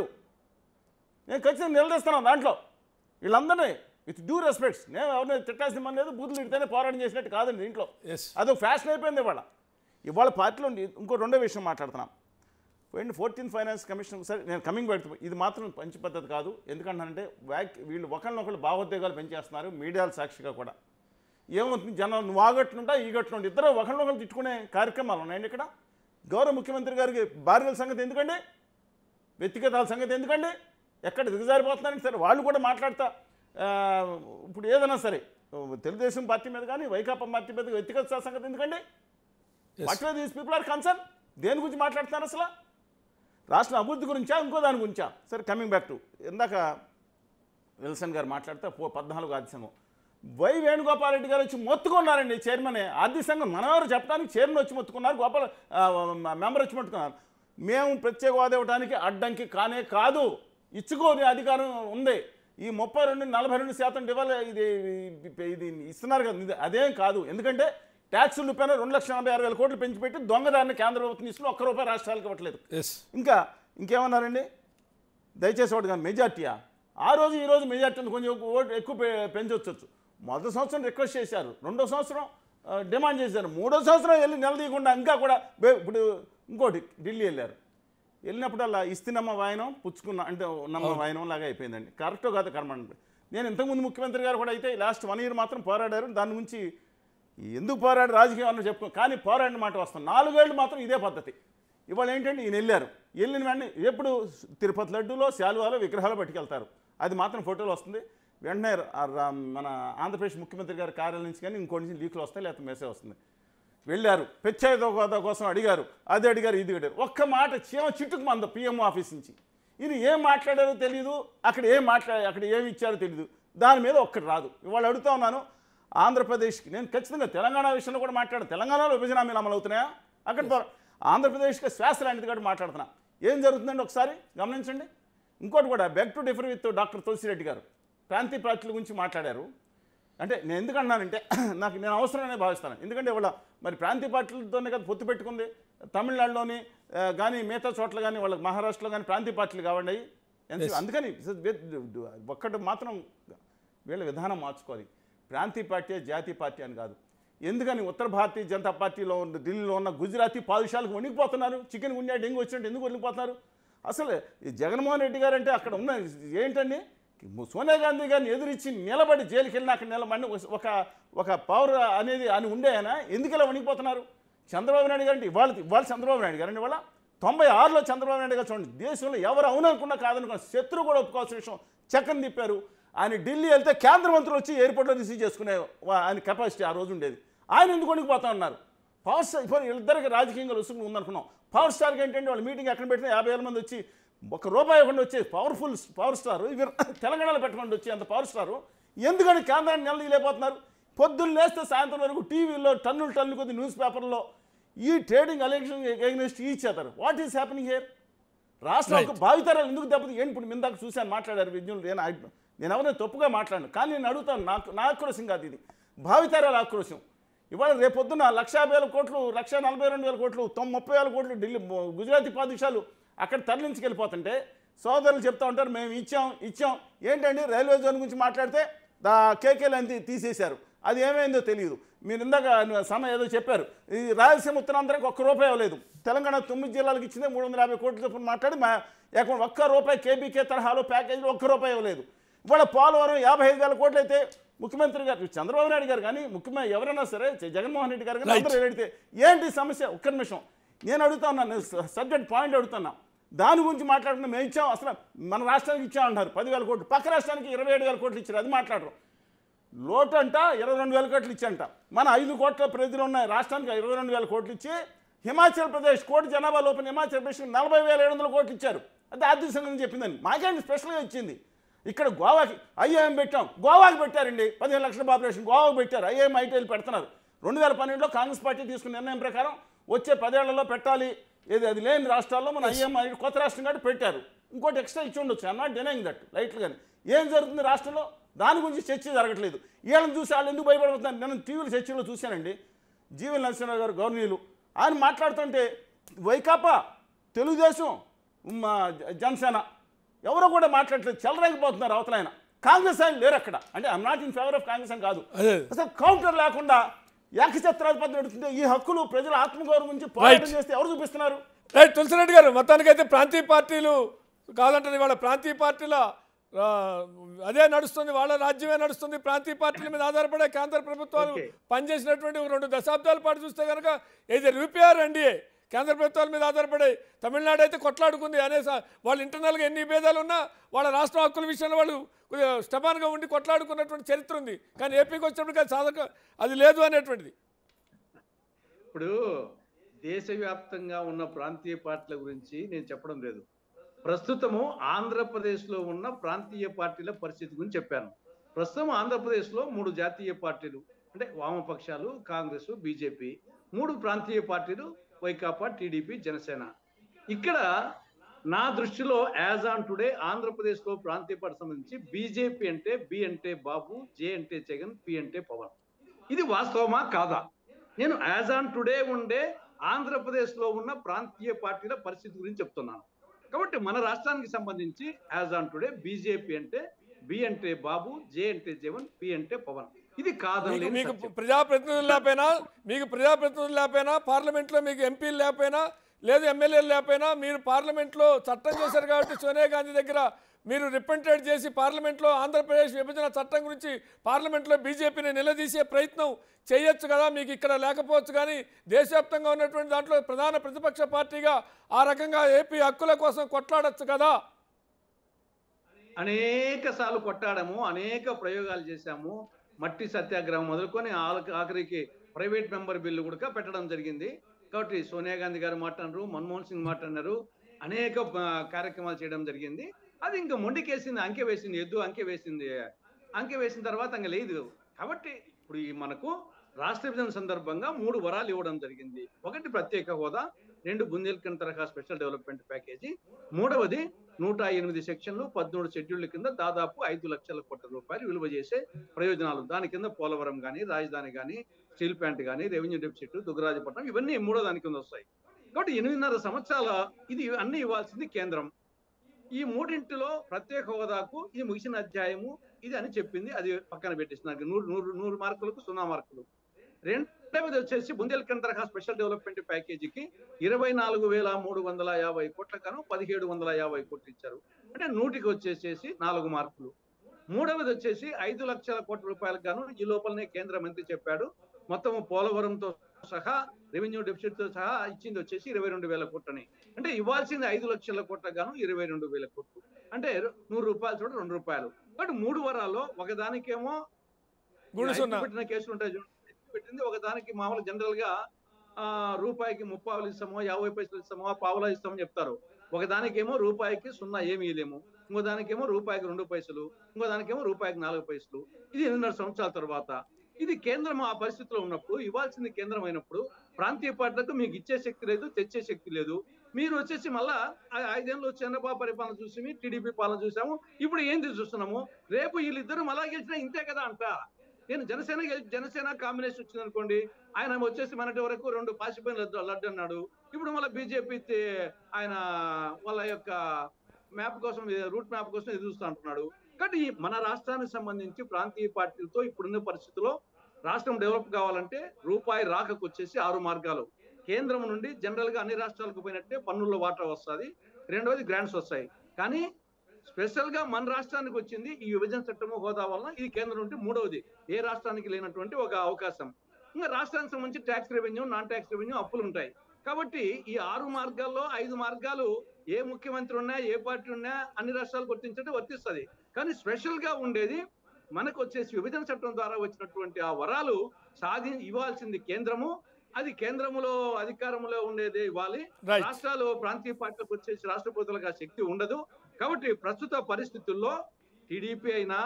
నేను ఖచ్చితంగా నిలదీస్తున్నాను దాంట్లో వీళ్ళందరినీ విత్ డ్యూ రెస్పెక్ట్స్ నేను ఎవరిని తిట్టాల్సిన పని లేదు బూతులు తిడితేనే పోరాటం చేసినట్టు కాదండి దీంట్లో ఎస్ అదో ఫ్యాషన్ అయిపోయింది ఇవాళ ఇవాళ పార్టీలో ఉండి ఇంకో రెండో విషయం మాట్లాడుతున్నాం పోయింది ఫోర్టీన్త్ ఫైనాన్స్ కమిషన్ సరే నేను కమింగ్ బ్యాక్ ఇది మాత్రం మంచి పద్ధతి కాదు ఎందుకంటే వ్యాక్ వీళ్ళు ఒకరినొకరు భావోద్వేగాలు పెంచేస్తున్నారు మీడియాల సాక్షిగా కూడా ఏమవుతుంది జనం నువ్వు ఆగట్లుంటా ఈ గట్లుంటా ఇద్దరు ఒకరినొకరు తిట్టుకునే కార్యక్రమాలు ఉన్నాయండి ఇక్కడ గౌరవ ముఖ్యమంత్రి గారికి భార్యల సంగతి ఎందుకండి వ్యక్తిగతాల సంగతి ఎందుకండి ఎక్కడ దిగజారిపోతున్నారని సరే వాళ్ళు కూడా మాట్లాడతా ఆ, ఇప్పుడు ఏదైనా సరే తెలుగుదేశం పార్టీ మీద కానీ వైకాపా పార్టీ మీద వ్యక్తిగత సంగతి ఎందుకండి what way these people are concern దేని గురించి మాట్లాడుతున్నారు అసలు రాష్ట్ర అభివృద్ధి గురించా ఇంకో దాని గురించా సరే కమింగ్ బ్యాక్ టు ఇందాక విల్సన్ గారు మాట్లాడితే పో పద్నాలుగు ఆర్థిక సంఘం వై వేణుగోపాల్ రెడ్డి గారు వచ్చి మొత్తుకున్నారండి చైర్మన్ ఆర్థిక సంఘం మనవారు చెప్పడానికి చైర్మన్ వచ్చి మొత్తుకున్నారు గోపాల్ ఆ, మెంబర్ వచ్చి మొత్తుకున్నారు మేము ప్రత్యేక హోదా ఇవ్వడానికి అడ్డంకి కానే కాదు ఇచ్చుకోని అధికారం ఉంది ఈ ముప్పై రెండు నలభై రెండు శాతం డివల్ ఇది ఇది ఇస్తున్నారు కదా ఇది అదేం కాదు ఎందుకంటే ట్యాక్సులు పైన రెండు లక్షల నలభై ఆరు వేల కోట్లు పెంచి పెట్టి దొంగదారిని కేంద్ర ప్రభుత్వం ఇస్తున్న ఒక్క రూపాయి రాష్ట్రాలకు ఇవ్వట్లేదు ఎస్ ఇంకా ఇంకేమన్నారండి దయచేసి ఒకటి కానీ మెజార్టీయా ఆ రోజు ఈ రోజు మెజార్టీని కొంచెం ఓటు ఎక్కువ పె- పెంచవచ్చు మొదటి సంవత్సరం రిక్వెస్ట్ చేశారు రెండో సంవత్సరం ఆ, డిమాండ్ చేశారు మూడో సంవత్సరం వెళ్ళి నిలదీయకుండా ఇంకా కూడా బే- ఇప్పుడు ఇంకోటి ఢిల్లీ వెళ్ళారు వెళ్ళినప్పుడల్లా ఇస్తినమ్మ వాయనం పుచ్చుకున్న అంటే నమ్మ వాయనం లాగా అయిపోయిందండి కరెక్టో కాదు కర్మండి నేను ఇంతకుముందు ముఖ్యమంత్రి గారు కూడా అయితే లాస్ట్ వన్ ఇయర్ మాత్రం పోరాడారు దాని గురించి ఎందుకు పోరాడు రాజకీయం అన్న చెప్పుకో కానీ పోరాడిన మాట వస్తాం నాలుగేళ్ళు మాత్రం ఇదే పద్ధతి ఇవాళ ఏంటంటే ఈయన వెళ్ళారు వెళ్ళిన వెంటనే ఎప్పుడు తిరుపతి లడ్డూలో శాలువాలో విగ్రహాలు పట్టుకెళ్తారు అది మాత్రం ఫోటోలు వస్తుంది వెంటనే ఆ రా- మన ఆంధ్రప్రదేశ్ ముఖ్యమంత్రి గారి కార్యాలయం నుంచి కానీ ఇంకోటి నుంచి లీకులు వస్తాయి లేకపోతే మెసేజ్ వస్తుంది వెళ్ళారు ప్రత్యేక హోదా కోసం అడిగారు అది అడిగారు ఇది అడిగారు ఒక్క మాట చీమ చిట్టుకు మంద పిఎం ఆఫీస్ నుంచి ఇది ఏం మాట్లాడారో తెలియదు అక్కడ ఏం మాట్లా అక్కడ ఏమి ఇచ్చారో తెలియదు దాని మీద ఒక్కటి రాదు ఇవాళ అడుగుతా ఉన్నాను ఆంధ్రప్రదేశ్కి నేను ఖచ్చితంగా తెలంగాణ విషయంలో కూడా మాట్లాడాను తెలంగాణలో విభజన హామీలు అమలు అవుతున్నాయా అక్కడ పో- ఆంధ్రప్రదేశ్కి శ్వాస లాంటిది కాబట్టి మాట్లాడుతున్నా ఏం జరుగుతుందండి ఒకసారి గమనించండి ఇంకోటి కూడా beg to differ with doctor Tulasi Reddy గారు ప్రాంతీయ పార్టీల గురించి మాట్లాడారు అంటే నేను ఎందుకు అన్నానంటే నాకు నేను అవసరమనే భావిస్తాను ఎందుకంటే వాళ్ళ మరి ప్రాంతీయ పార్టీలతోనే కదా పొత్తు పెట్టుకుంది తమిళనాడులోని ఆ, కానీ మిగతా చోట్ల కానీ వాళ్ళకి మహారాష్ట్రలో కానీ ప్రాంతీయ పార్టీలు కావండి అవి ఎంత- అందుకని ఒక్కటి మాత్రం వీళ్ళ విధానం మార్చుకోవాలి ప్రాంతీయ పార్టీ జాతీయ పార్టీ అని కాదు ఎందుకని ఉత్తర భారతీయ జనతా పార్టీలో ఉన్న ఢిల్లీలో ఉన్న గుజరాతీ పాదుషాలకు వణికిపోతున్నారు చికెన్ గుండె డెంగ్యూ వచ్చినట్టు ఎందుకు వణికిపోతున్నారు అసలు ఈ జగన్మోహన్ రెడ్డి గారు అంటే అక్కడ ఉన్న ఏంటండి సోనియా గాంధీ గారిని ఎదురిచ్చి నిలబడి జైలుకి వెళ్ళిన అక్కడ నిలబడి ఒక ఒక పౌర అనేది అని ఉండే ఆయన ఎందుకు ఇలా వణికిపోతున్నారు చంద్రబాబు నాయుడు గారు అంటే ఇవాళ ఇవాళ చంద్రబాబు నాయుడు గారు ఇవాళ తొంభై ఆరులో చంద్రబాబు నాయుడు గారు చూడండి దేశంలో ఎవరు అవుననుకున్నా కాదనుకున్న శత్రువు కూడా ఒప్పుకోవాల్సిన విషయం చక్కని తిప్పారు ఆయన ఢిల్లీ వెళ్తే కేంద్ర మంత్రులు వచ్చి ఎయిర్పోర్ట్లో రిసీవ్ చేసుకునే వా- ఆయన కెపాసిటీ ఆ రోజు ఉండేది ఆయన ఎందుకు వణికిపోతా ఉన్నారు పవర్ స్టార్ ఇప్పుడు వీళ్ళిద్దరికి రాజకీయంగా రుసుము ఉందనుకున్నాం పవర్ స్టార్కి ఏంటంటే వాళ్ళ మీటింగ్ ఎక్కడ పెట్టినా యాభై వేల మంది వచ్చి ఒక రూపాయి ఇవ్వకుండా వచ్చే పవర్ఫుల్ పవర్ స్టార్ ఇవి తెలంగాణలో పెట్టకుండా వచ్చి అంత పవర్ స్టారు ఎందుకని కేంద్రాన్ని నిలదీయలేకపోతున్నారు పొద్దున్న లేస్తే సాయంత్రం వరకు టీవీలో టన్నులు టన్నులు కొద్ది న్యూస్ పేపర్లో ఈ ట్రేడింగ్ ఎలక్షన్ ఎగ్నెస్ట్ ఈ చేస్తారు వాట్ ఈస్ హ్యాపెనింగ్ హియర్ రాష్ట్రాలకు భావితరాలు ఎందుకు దెబ్బతి ఏంటి ఇప్పుడు మిందాక చూశాను మాట్లాడారు విజ్ఞులు నేను అడ్- నేను ఎవరైనా తప్పుగా మాట్లాడను కానీ నేను అడుగుతాను నాకు నా ఆక్రోశం కాదు ఇది భావితరాల ఆక్రోశం ఇవాళ రేపొద్దున లక్ష యాభై వేల కోట్లు లక్ష నలభై రెండు వేల కోట్లు తొమ్మిది ముప్పై వేల కోట్లు ఢిల్లీ మొ- గుజరాతీ పాదుషాలు అక్కడ తరలించుకెళ్ళిపోతుంటే సోదరులు చెప్తా ఉంటారు మేము ఇచ్చాం ఇచ్చాం ఏంటండి రైల్వే జోన్ గురించి మాట్లాడితే దా కేకేలు అంది తీసేశారు అది ఏమైందో తెలియదు మీరు ఇందాక సమ ఏదో చెప్పారు ఈ రాయలసీమ ఉత్తరాంధ్రానికి ఒక్క రూపాయి ఇవ్వలేదు తెలంగాణ తొమ్మిది జిల్లాలకు ఇచ్చిందే మూడు వందల యాభై కోట్ల చొప్పున మాట్లాడి మా అకౌంట్ ఒక్క రూపాయి కేబీకే తరహాలో ప్యాకేజీలో ఒక్క రూపాయి ఇవ్వలేదు ఇవాళ పోలవరం యాభై ఐదు వేల కోట్లు అయితే ముఖ్యమంత్రి గారు చంద్రబాబు నాయుడు గారు కానీ ముఖ్యమంత్రి ఎవరైనా సరే జ- జగన్మోహన్ రెడ్డి గారు కానీ Right. అందరూ అడిగితే ఏంటి సమస్య ఒక్క నిమిషం నేను అడుగుతా ఉన్నాను సబ్జెక్ట్ పాయింట్ అడుగుతున్నా దాని గురించి మాట్లాడుకున్నా మేము ఇచ్చాం అసలు మన రాష్ట్రానికి ఇచ్చాం అంటారు పదివేల కోట్లు పక్క రాష్ట్రానికి ఇరవై ఏడు వేల కోట్లు ఇచ్చారు అది మాట్లాడరు లోటు అంట ఇరవై రెండు వేల కోట్లు ఇచ్చంట మన ఐదు కోట్ల ప్రజలు ఉన్న రాష్ట్రానికి ఇరవై రెండు వేల కోట్లు ఇచ్చి హిమాచల్ ప్రదేశ్ కోటి జనాభా లోపల హిమాచల్ ప్రదేశ్ నలభై వేల ఏడు వందల కోట్లు ఇచ్చారు అది ఆర్థిక సంఘం చెప్పిందని మాకేంటి స్పెషల్గా ఇచ్చింది ఇక్కడ గోవాకి ఐఏఎం పెట్టాం గోవాకి పెట్టారండి పదిహేను లక్షల పాపులేషన్ గోవాకి పెట్టారు ఐఏఎం ఐటీఐలు పెడుతున్నారు రెండు వేల పన్నెండులో కాంగ్రెస్ పార్టీ తీసుకున్న నిర్ణయం ప్రకారం వచ్చే పదేళ్లలో పెట్టాలి ఏది అది లేని రాష్ట్రాల్లో మన ఐఎం కొత్త రాష్ట్రం కాబట్టి పెట్టారు ఇంకోటి ఎక్స్ట్రా ఇచ్చి ఉండొచ్చు ఐమ్ నాట్ డినైంగ్ దట్ లైట్లు కానీ ఏం జరుగుతుంది రాష్ట్రంలో దాని గురించి చర్చ జరగట్లేదు వీళ్ళని చూసి వాళ్ళు ఎందుకు భయపడిపోతున్నారు నేను టీవీలో చర్చలో చూశానండి జీవన్ నరసింహరావు గారు గవర్నీయులు ఆయన మాట్లాడుతుంటే వైకాపా తెలుగుదేశం మా జ- జనసేన ఎవరో కూడా మాట్లాడట్లేదు చెలరేగిపోతున్నారు అవతల ఆయన కాంగ్రెస్ ఆయన లేరు అక్కడ అంటే I'm not in favour of Congress అని కాదు అదే. అసలు కౌంటర్ లేకుండా ఏకఛత్రాధిపతి నడుస్తుంటే ఈ హక్కులు ప్రజల ఆత్మగౌరవం గురించి పోరాటం Right. చేస్తే ఎవరు చూపిస్తున్నారు రైట్ తులసిరెడ్డి గారు మొత్తానికైతే ప్రాంతీయ పార్టీలు కావాలంటే వాళ్ళ ప్రాంతీయ పార్టీల ఆ, అదే నడుస్తుంది వాళ్ళ రాజ్యమే నడుస్తుంది ప్రాంతీయ పార్టీల మీద ఆధారపడే కేంద్ర ప్రభుత్వాలు Okay. పనిచేసినటువంటి ఒక రెండు దశాబ్దాల పాటు చూస్తే కనుక ఇది యూపీఆర్ ఎన్డీఏ కేంద్ర ప్రభుత్వాల మీద ఆధారపడే తమిళనాడు అయితే కొట్లాడుకుంది అనే స- వాళ్ళ ఇంటర్నల్గా ఎన్ని భేదాలు ఉన్నా వాళ్ళ రాష్ట్ర హక్కుల విషయంలో వాళ్ళు కొద్దిగా స్టబాన్గా ఉండి కొట్లాడుకున్నటువంటి చరిత్ర ఉంది కానీ ఏపీకి వచ్చినప్పటికీ అది సాధక అది లేదు అనేటువంటిది ఇప్పుడు దేశవ్యాప్తంగా ఉన్న ప్రాంతీయ పార్టీల గురించి నేను చెప్పడం లేదు ప్రస్తుతము ఆంధ్రప్రదేశ్లో ఉన్న ప్రాంతీయ పార్టీల పరిస్థితి గురించి చెప్పాను ప్రస్తుతం ఆంధ్రప్రదేశ్లో మూడు జాతీయ పార్టీలు అంటే వామపక్షాలు కాంగ్రెస్ బీజేపీ మూడు ప్రాంతీయ పార్టీలు వైకాపా టీడీపీ జనసేన ఇక్కడ నా దృష్టిలో యాజ్ ఆన్ టుడే ఆంధ్రప్రదేశ్లో ప్రాంతీయ పార్టీ సంబంధించి బీజేపీ అంటే బి అంటే బాబు జే అంటే జగన్ పి అంటే పవన్ ఇది వాస్తవమా కాదా నేను యాజ్ ఆన్ టుడే ఉండే ఆంధ్రప్రదేశ్లో ఉన్న ప్రాంతీయ పార్టీల పరిస్థితి గురించి చెప్తున్నాను కాబట్టి మన రాష్ట్రానికి సంబంధించి యాజ్ ఆన్ టుడే బీజేపీ అంటే బి అంటే బాబు జే అంటే జగన్ పి అంటే పవన్ ఇది మీకు కాదని మీకు ప్రజాప్రతినిధులు లేకపోయినా మీకు ప్రజాప్రతినిధులు లేకపోయినా పార్లమెంట్లో మీకు ఎంపీలు లేకపోయినా లేదు ఎమ్మెల్యేలు లేకపోయినా మీరు పార్లమెంట్లో చట్టం చేశారు కాబట్టి సోనియా గాంధీ దగ్గర మీరు రిప్రజెంటేట్ చేసి పార్లమెంట్లో ఆంధ్రప్రదేశ్ విభజన చట్టం గురించి పార్లమెంట్లో బీజేపీని నిలదీసే ప్రయత్నం చేయొచ్చు కదా మీకు ఇక్కడ లేకపోవచ్చు కానీ దేశవ్యాప్తంగా ఉన్నటువంటి దాంట్లో ప్రధాన ప్రతిపక్ష పార్టీగా ఆ రకంగా ఏపీ హక్కుల కోసం కొట్లాడొచ్చు కదా అనేక సార్లు కొట్టాడము అనేక ప్రయోగాలు చేశాము మట్టి సత్యాగ్రహం మొదలుకొని ఆల- ఆఖరికి ప్రైవేట్ మెంబర్ బిల్లు కూడా పెట్టడం జరిగింది కాబట్టి సోనియా గాంధీ గారు మాట్లాడారు మన్మోహన్ సింగ్ మాట్లాడినారు అనేక ఆ, కార్యక్రమాలు చేయడం జరిగింది అది ఇంకా మొండికేసింది అంకె వేసింది ఎద్దు అంకె వేసింది అంకె వేసిన తర్వాత ఇంకా లేదు కాబట్టి ఇప్పుడు ఈ మనకు రాష్ట్ర విభజన సందర్భంగా మూడు వరాలు ఇవ్వడం జరిగింది ఒకటి ప్రత్యేక హోదా రెండు బుందేల్ఖండ్ తరహా స్పెషల్ డెవలప్మెంట్ ప్యాకేజీ మూడవది నూట ఎనిమిది సెక్షన్లు పద్మూడు షెడ్యూళ్ల కింద దాదాపు ఐదు లక్షల కోట్ల రూపాయలు విలువ చేసే ప్రయోజనాలు దాని కింద పోలవరం కానీ రాజధాని కానీ స్టీల్ ప్లాంట్ కానీ రెవెన్యూ డెఫిసిట్ దుగ్గరాజపట్నం ఇవన్నీ మూడో దాని కింద వస్తాయి కాబట్టి ఎనిమిదిన్నర సంవత్సరాల ఇది అన్ని ఇవ్వాల్సింది కేంద్రం ఈ మూడింటిలో ప్రత్యేక హోదాకు ఇది ముగిసిన అధ్యాయము ఇది అని చెప్పింది అది పక్కన పెట్టేస్తున్నారు నూరు నూరు నూరు మార్కులకు సున్నా మార్కులు రెండవది వచ్చేసి బుందేల్ఖండ్ తరహా స్పెషల్ డెవలప్మెంట్ ప్యాకేజీకి ఇరవై నాలుగు వేల మూడు వందల యాభై కోట్ల కను పదిహేడు వందల యాభై కోట్లు ఇచ్చారు అంటే నూటికి వచ్చేసేసి నాలుగు మార్కులు మూడవది వచ్చేసి ఐదు లక్షల కోట్ల రూపాయలకు గాను ఈ లోపలనే కేంద్ర మంత్రి చెప్పాడు మొత్తం పోలవరంతో సహా రెవెన్యూ డెఫిసిట్ తో సహా ఇచ్చింది వచ్చేసి ఇరవై రెండు వేల కోట్లని అంటే ఇవ్వాల్సింది ఐదు లక్షల కోట్ల గాను ఇరవై రెండు వేల కోట్లు అంటే నూరు రూపాయలు చూడ రెండు రూపాయలు బట్ మూడు వరాల్లో ఒకదానికేమో గుడి ఐదు సున్నా పెట్టిన కేసులు ఉంటాయి చూడండి. ఐదు పెట్టింది ఒక దానికి మామూలు జనరల్ గా ఆ, రూపాయికి ముప్పావులు ఇస్తామో యాభై పైసలు ఇస్తామో పావులా ఇస్తామో చెప్తారు ఒక దానికేమో రూపాయికి సున్నా ఏమి ఇవ్వలేము ఇంకో దానికేమో రూపాయికి రెండు పైసలు ఇంకో దానికేమో రూపాయికి నాలుగు పైసలు ఇది ఎనిమిదిన్నర సంవత్సరాల తర్వాత ఇది కేంద్రం ఆ పరిస్థితిలో ఉన్నప్పుడు ఇవ్వాల్సింది కేంద్రం అయినప్పుడు ప్రాంతీయ పార్టీలకు మీకు ఇచ్చే శక్తి లేదు తెచ్చే శక్తి లేదు మీరు వచ్చేసి మళ్ళా ఆ ఐదేళ్ళు చంద్రబాబు పరిపాలన చూసి టీడీపీ పాలన చూసాము ఇప్పుడు ఏంది చూస్తున్నాము రేపు వీళ్ళిద్దరు మళ్ళా గెలిచినా ఇంతే కదా అంట నేను జనసేన గెలి- జనసేన కాంబినేషన్ వచ్చింది అనుకోండి ఆయన వచ్చేసి మనటి వరకు రెండు పాసిపోయిన లడ్డు లడ్డు అన్నాడు ఇప్పుడు మళ్ళీ బీజేపీ ఆయన వాళ్ళ యొక్క మ్యాప్ కోసం రూట్ మ్యాప్ కోసం ఎదురు చూస్తూ అంటున్నాడు కాబట్టి ఈ మన రాష్ట్రానికి సంబంధించి ప్రాంతీయ పార్టీలతో ఇప్పుడున్న పరిస్థితిలో రాష్ట్రం డెవలప్ కావాలంటే రూపాయి రాకకు వచ్చేసి ఆరు మార్గాలు కేంద్రం నుండి జనరల్ గా అన్ని రాష్ట్రాలకు పోయినట్టే పన్నుల్లో వాటా వస్తుంది రెండవది గ్రాంట్స్ వస్తాయి కానీ స్పెషల్ గా మన రాష్ట్రానికి వచ్చింది ఈ విభజన చట్టము హోదా వలన ఇది కేంద్రం నుండి మూడవది ఏ రాష్ట్రానికి లేనటువంటి ఒక అవకాశం ఇంకా రాష్ట్రానికి సంబంధించి tax revenue non tax revenue అప్పులు ఉంటాయి కాబట్టి ఈ ఆరు మార్గాల్లో ఐదు మార్గాలు ఏ ముఖ్యమంత్రి ఉన్నా ఏ పార్టీ ఉన్నా అన్ని రాష్ట్రాలు గుర్తించడం వర్తిస్తుంది కానీ స్పెషల్ గా ఉండేది మనకు వచ్చేసి విభజన చట్టం ద్వారా వచ్చినటువంటి ఆ వరాలు సాధి ఇవ్వాల్సింది కేంద్రము అది కేంద్రములో అధికారంలో ఉండేది ఇవ్వాలి Right. రాష్ట్రాలు ప్రాంతీయ పార్టీలకు వచ్చేసి రాష్ట్రపతులకు ఆ శక్తి ఉండదు కాబట్టి ప్రస్తుత పరిస్థితుల్లో టీడీపీ అయినా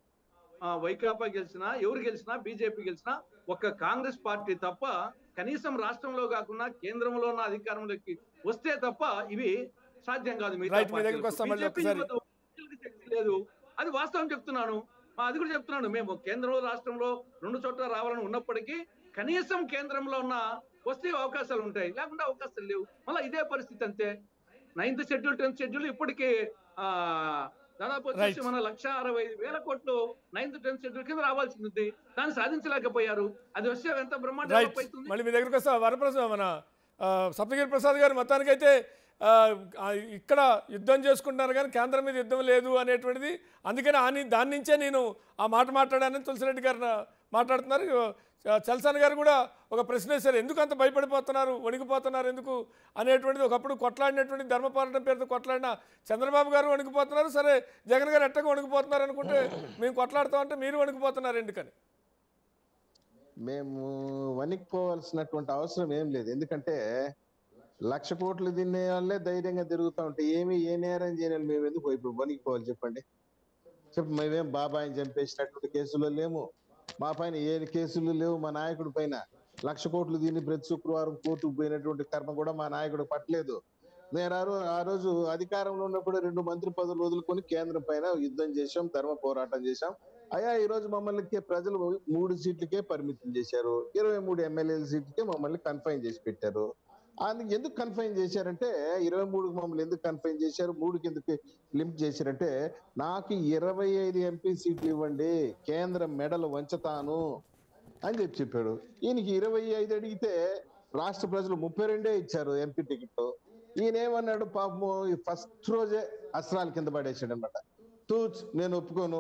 ఆ, వైకాపా గెలిచినా ఎవరు గెలిచినా బీజేపీ గెలిచినా ఒక్క కాంగ్రెస్ పార్టీ తప్ప కనీసం రాష్ట్రంలో కాకుండా కేంద్రంలో ఉన్న అధికారంలోకి వస్తే తప్ప ఇవి సాధ్యం కాదు మిగతా Right, మీ దగ్గరికి పార్టీలకు. వస్తాం మళ్ళీ BJP ఒకసారి. ఇవ్వదు, వీళ్ళకి శక్తి లేదు అది వాస్తవం చెప్తున్నాను ఆ, అది కూడా చెప్తున్నాను మేము కేంద్రంలో రాష్ట్రంలో రెండు చోట్ల రావాలని ఉన్నప్పటికీ కనీసం కేంద్రంలో ఉన్న వస్తే అవకాశాలు ఉంటాయి లేకుండా అవకాశాలు లేవు మళ్ళీ ఇదే పరిస్థితి అంతే నైన్త్ షెడ్యూల్ టెన్త్ షెడ్యూల్ ఇప్పటికీ ఆ దాదాపు వచ్చేసి Right. మన లక్ష అరవై ఐదు వేల కోట్లు నైన్త్ టెన్త్ షెడ్యూల్ కింద రావాల్సింది ఉంది దాన్ని సాధించలేకపోయారు అది వస్తే ఎంత బ్రహ్మాండ రైట్ అవుతుంది మళ్ళీ మీ దగ్గరికి వస్తా వరప్రసాద్ మన ఆ, సప్తగిరి ప్రసాద్ గారు మొత్తానికైతే ఆ, ఆ, ఇక్కడ యుద్ధం చేసుకుంటున్నారు కానీ కేంద్రం మీద యుద్ధం లేదు అనేటువంటిది అందుకని ఆని దాని నుంచే నేను ఆ మాట మాట్లాడానని తులసిరెడ్డి గారు నా- మాట్లాడుతున్నారు ఆ, చల్సాన్ గారు కూడా ఒక ప్రశ్న వేశారు ఎందుకు అంత భయపడిపోతున్నారు వణికిపోతున్నారు ఎందుకు అనేటువంటిది ఒకప్పుడు కొట్లాడినటువంటి ధర్మపోరాటం పేరుతో కొట్లాడిన చంద్రబాబు గారు వణికిపోతున్నారు సరే జగన్ గారు ఎట్టగా వణికిపోతున్నారు అనుకుంటే మేము కొట్లాడుతామంటే మీరు వణికిపోతున్నారు ఎందుకని మేము వణికిపోవాల్సినటువంటి అవసరం ఏం లేదు ఎందుకంటే లక్ష కోట్లు తినే వాళ్ళే ధైర్యంగా తిరుగుతా ఉంటే ఏమి ఏ నేరం చేయని మేము ఎందుకు పోయి వణికిపోవాలి చెప్పండి చెప్పు మేమేం బాబాయిని చంపేసినటువంటి కేసులో లేము మా పైన ఏ కేసులు లేవు మా నాయకుడి పైన లక్ష కోట్లు దీన్ని ప్రతి శుక్రవారం కోర్టుకు పోయినటువంటి కర్మ కూడా మా నాయకుడు పట్టలేదు నేను ఆ రో- ఆ రోజు అధికారంలో ఉన్నప్పుడు రెండు మంత్రి పదవులు వదులుకొని కేంద్రం పైన యుద్ధం చేశాం ధర్మ పోరాటం చేశాం అయ్యా ఈ రోజు మమ్మల్ని కే- ప్రజలు మూడు సీట్లకే పరిమితం చేశారు ఇరవై మూడు ఎమ్మెల్యేల సీట్లకే మమ్మల్ని కన్ఫైన్ చేసి పెట్టారు అందుకు ఎందుకు కన్ఫైన్ చేశారంటే ఇరవై మూడుకి మమ్మల్ని ఎందుకు కన్ఫైన్ చేశారు మూడుకి ఎందుకు లిమిట్ చేశారంటే నాకు ఇరవై ఐదు ఎంపీ సీట్లు ఇవ్వండి కేంద్ర మెడలు వంచుతాను అని చెప్పి చెప్పాడు ఈయనకి ఇరవై ఐదు అడిగితే రాష్ట్ర ప్రజలు ముప్పై రెండే ఇచ్చారు ఎంపీ టికెట్ ఈయన ఏమన్నాడు పాపము ఫస్ట్ రోజే అస్త్రాల కింద పడేసాడు అనమాట తూచ్ నేను ఒప్పుకోను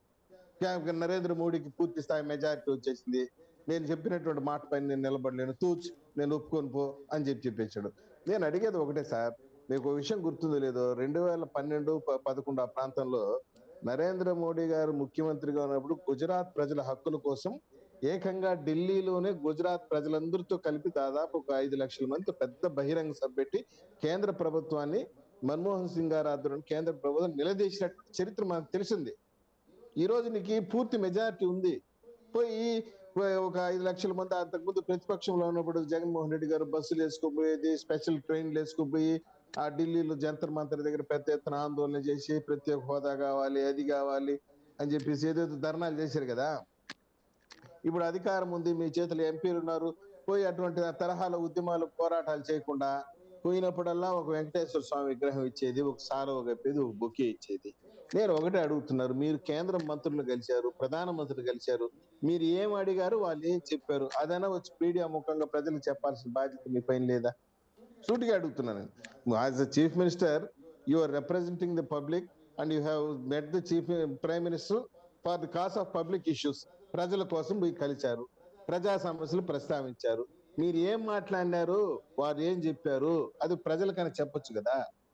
కే- నరేంద్ర మోడీకి పూర్తి స్థాయి మెజారిటీ వచ్చేసింది నేను చెప్పినటువంటి మాట పైన నేను నిలబడలేను తూచ్ నేను ఒప్పుకొని పో అని చెప్పి చెప్పేశాడు నేను అడిగేది ఒకటే సార్ మీకు ఒక విషయం గుర్తుందో లేదో రెండు వేల పన్నెండు ప- పదకొండు ఆ ప్రాంతంలో నరేంద్ర మోడీ గారు ముఖ్యమంత్రిగా ఉన్నప్పుడు గుజరాత్ ప్రజల హక్కుల కోసం ఏకంగా ఢిల్లీలోనే గుజరాత్ ప్రజలందరితో కలిపి దాదాపు ఒక ఐదు లక్షల మంది పెద్ద బహిరంగ సభ పెట్టి కేంద్ర ప్రభుత్వాన్ని మన్మోహన్ సింగ్ గారు ఆధ్వర్యంలో కేంద్ర ప్రభుత్వం నిలదీసినట్టు చరిత్ర మనకు తెలిసింది ఈ రోజు నీకు పూర్తి మెజారిటీ ఉంది పోయి పోయి ఒక ఐదు లక్షల మంది అంతకుముందు ప్రతిపక్షంలో ఉన్నప్పుడు జగన్మోహన్ రెడ్డి గారు బస్సులు వేసుకోపోయేది స్పెషల్ ట్రైన్లు వేసుకోపోయి ఆ ఢిల్లీలో జంతర్ మంతర్ దగ్గర పెద్ద ఎత్తున ఆందోళన చేసి ప్రత్యేక హోదా కావాలి అది కావాలి అని చెప్పేసి ఏదేదో ధర్నాలు చేశారు కదా ఇప్పుడు అధికారం ఉంది మీ చేతిలో ఎంపీలు ఉన్నారు పోయి అటువంటి తరహాల ఉద్యమాలు పోరాటాలు చేయకుండా పోయినప్పుడల్లా ఒక వెంకటేశ్వర స్వామి విగ్రహం ఇచ్చేది ఒక సారవ కప్పేది ఒక బొకే ఇచ్చేది నేను ఒకటే అడుగుతున్నారు మీరు కేంద్ర మంత్రులు కలిశారు ప్రధానమంత్రులు కలిశారు మీరు ఏం అడిగారు వాళ్ళు ఏం చెప్పారు అదైనా వచ్చి మీడియా ముఖంగా ప్రజలకు చెప్పాల్సిన బాధ్యత మీ పైన లేదా సూటిగా అడుగుతున్నాను as the chief minister you are representing the public and you have met the chief prime minister for the cause of public issues ప్రజల కోసం మీరు కలిశారు ప్రజా సమస్యలు ప్రస్తావించారు మీరు ఏం మాట్లాడినారు వారు ఏం చెప్పారు అది ప్రజలకైనా చెప్పొచ్చు కదా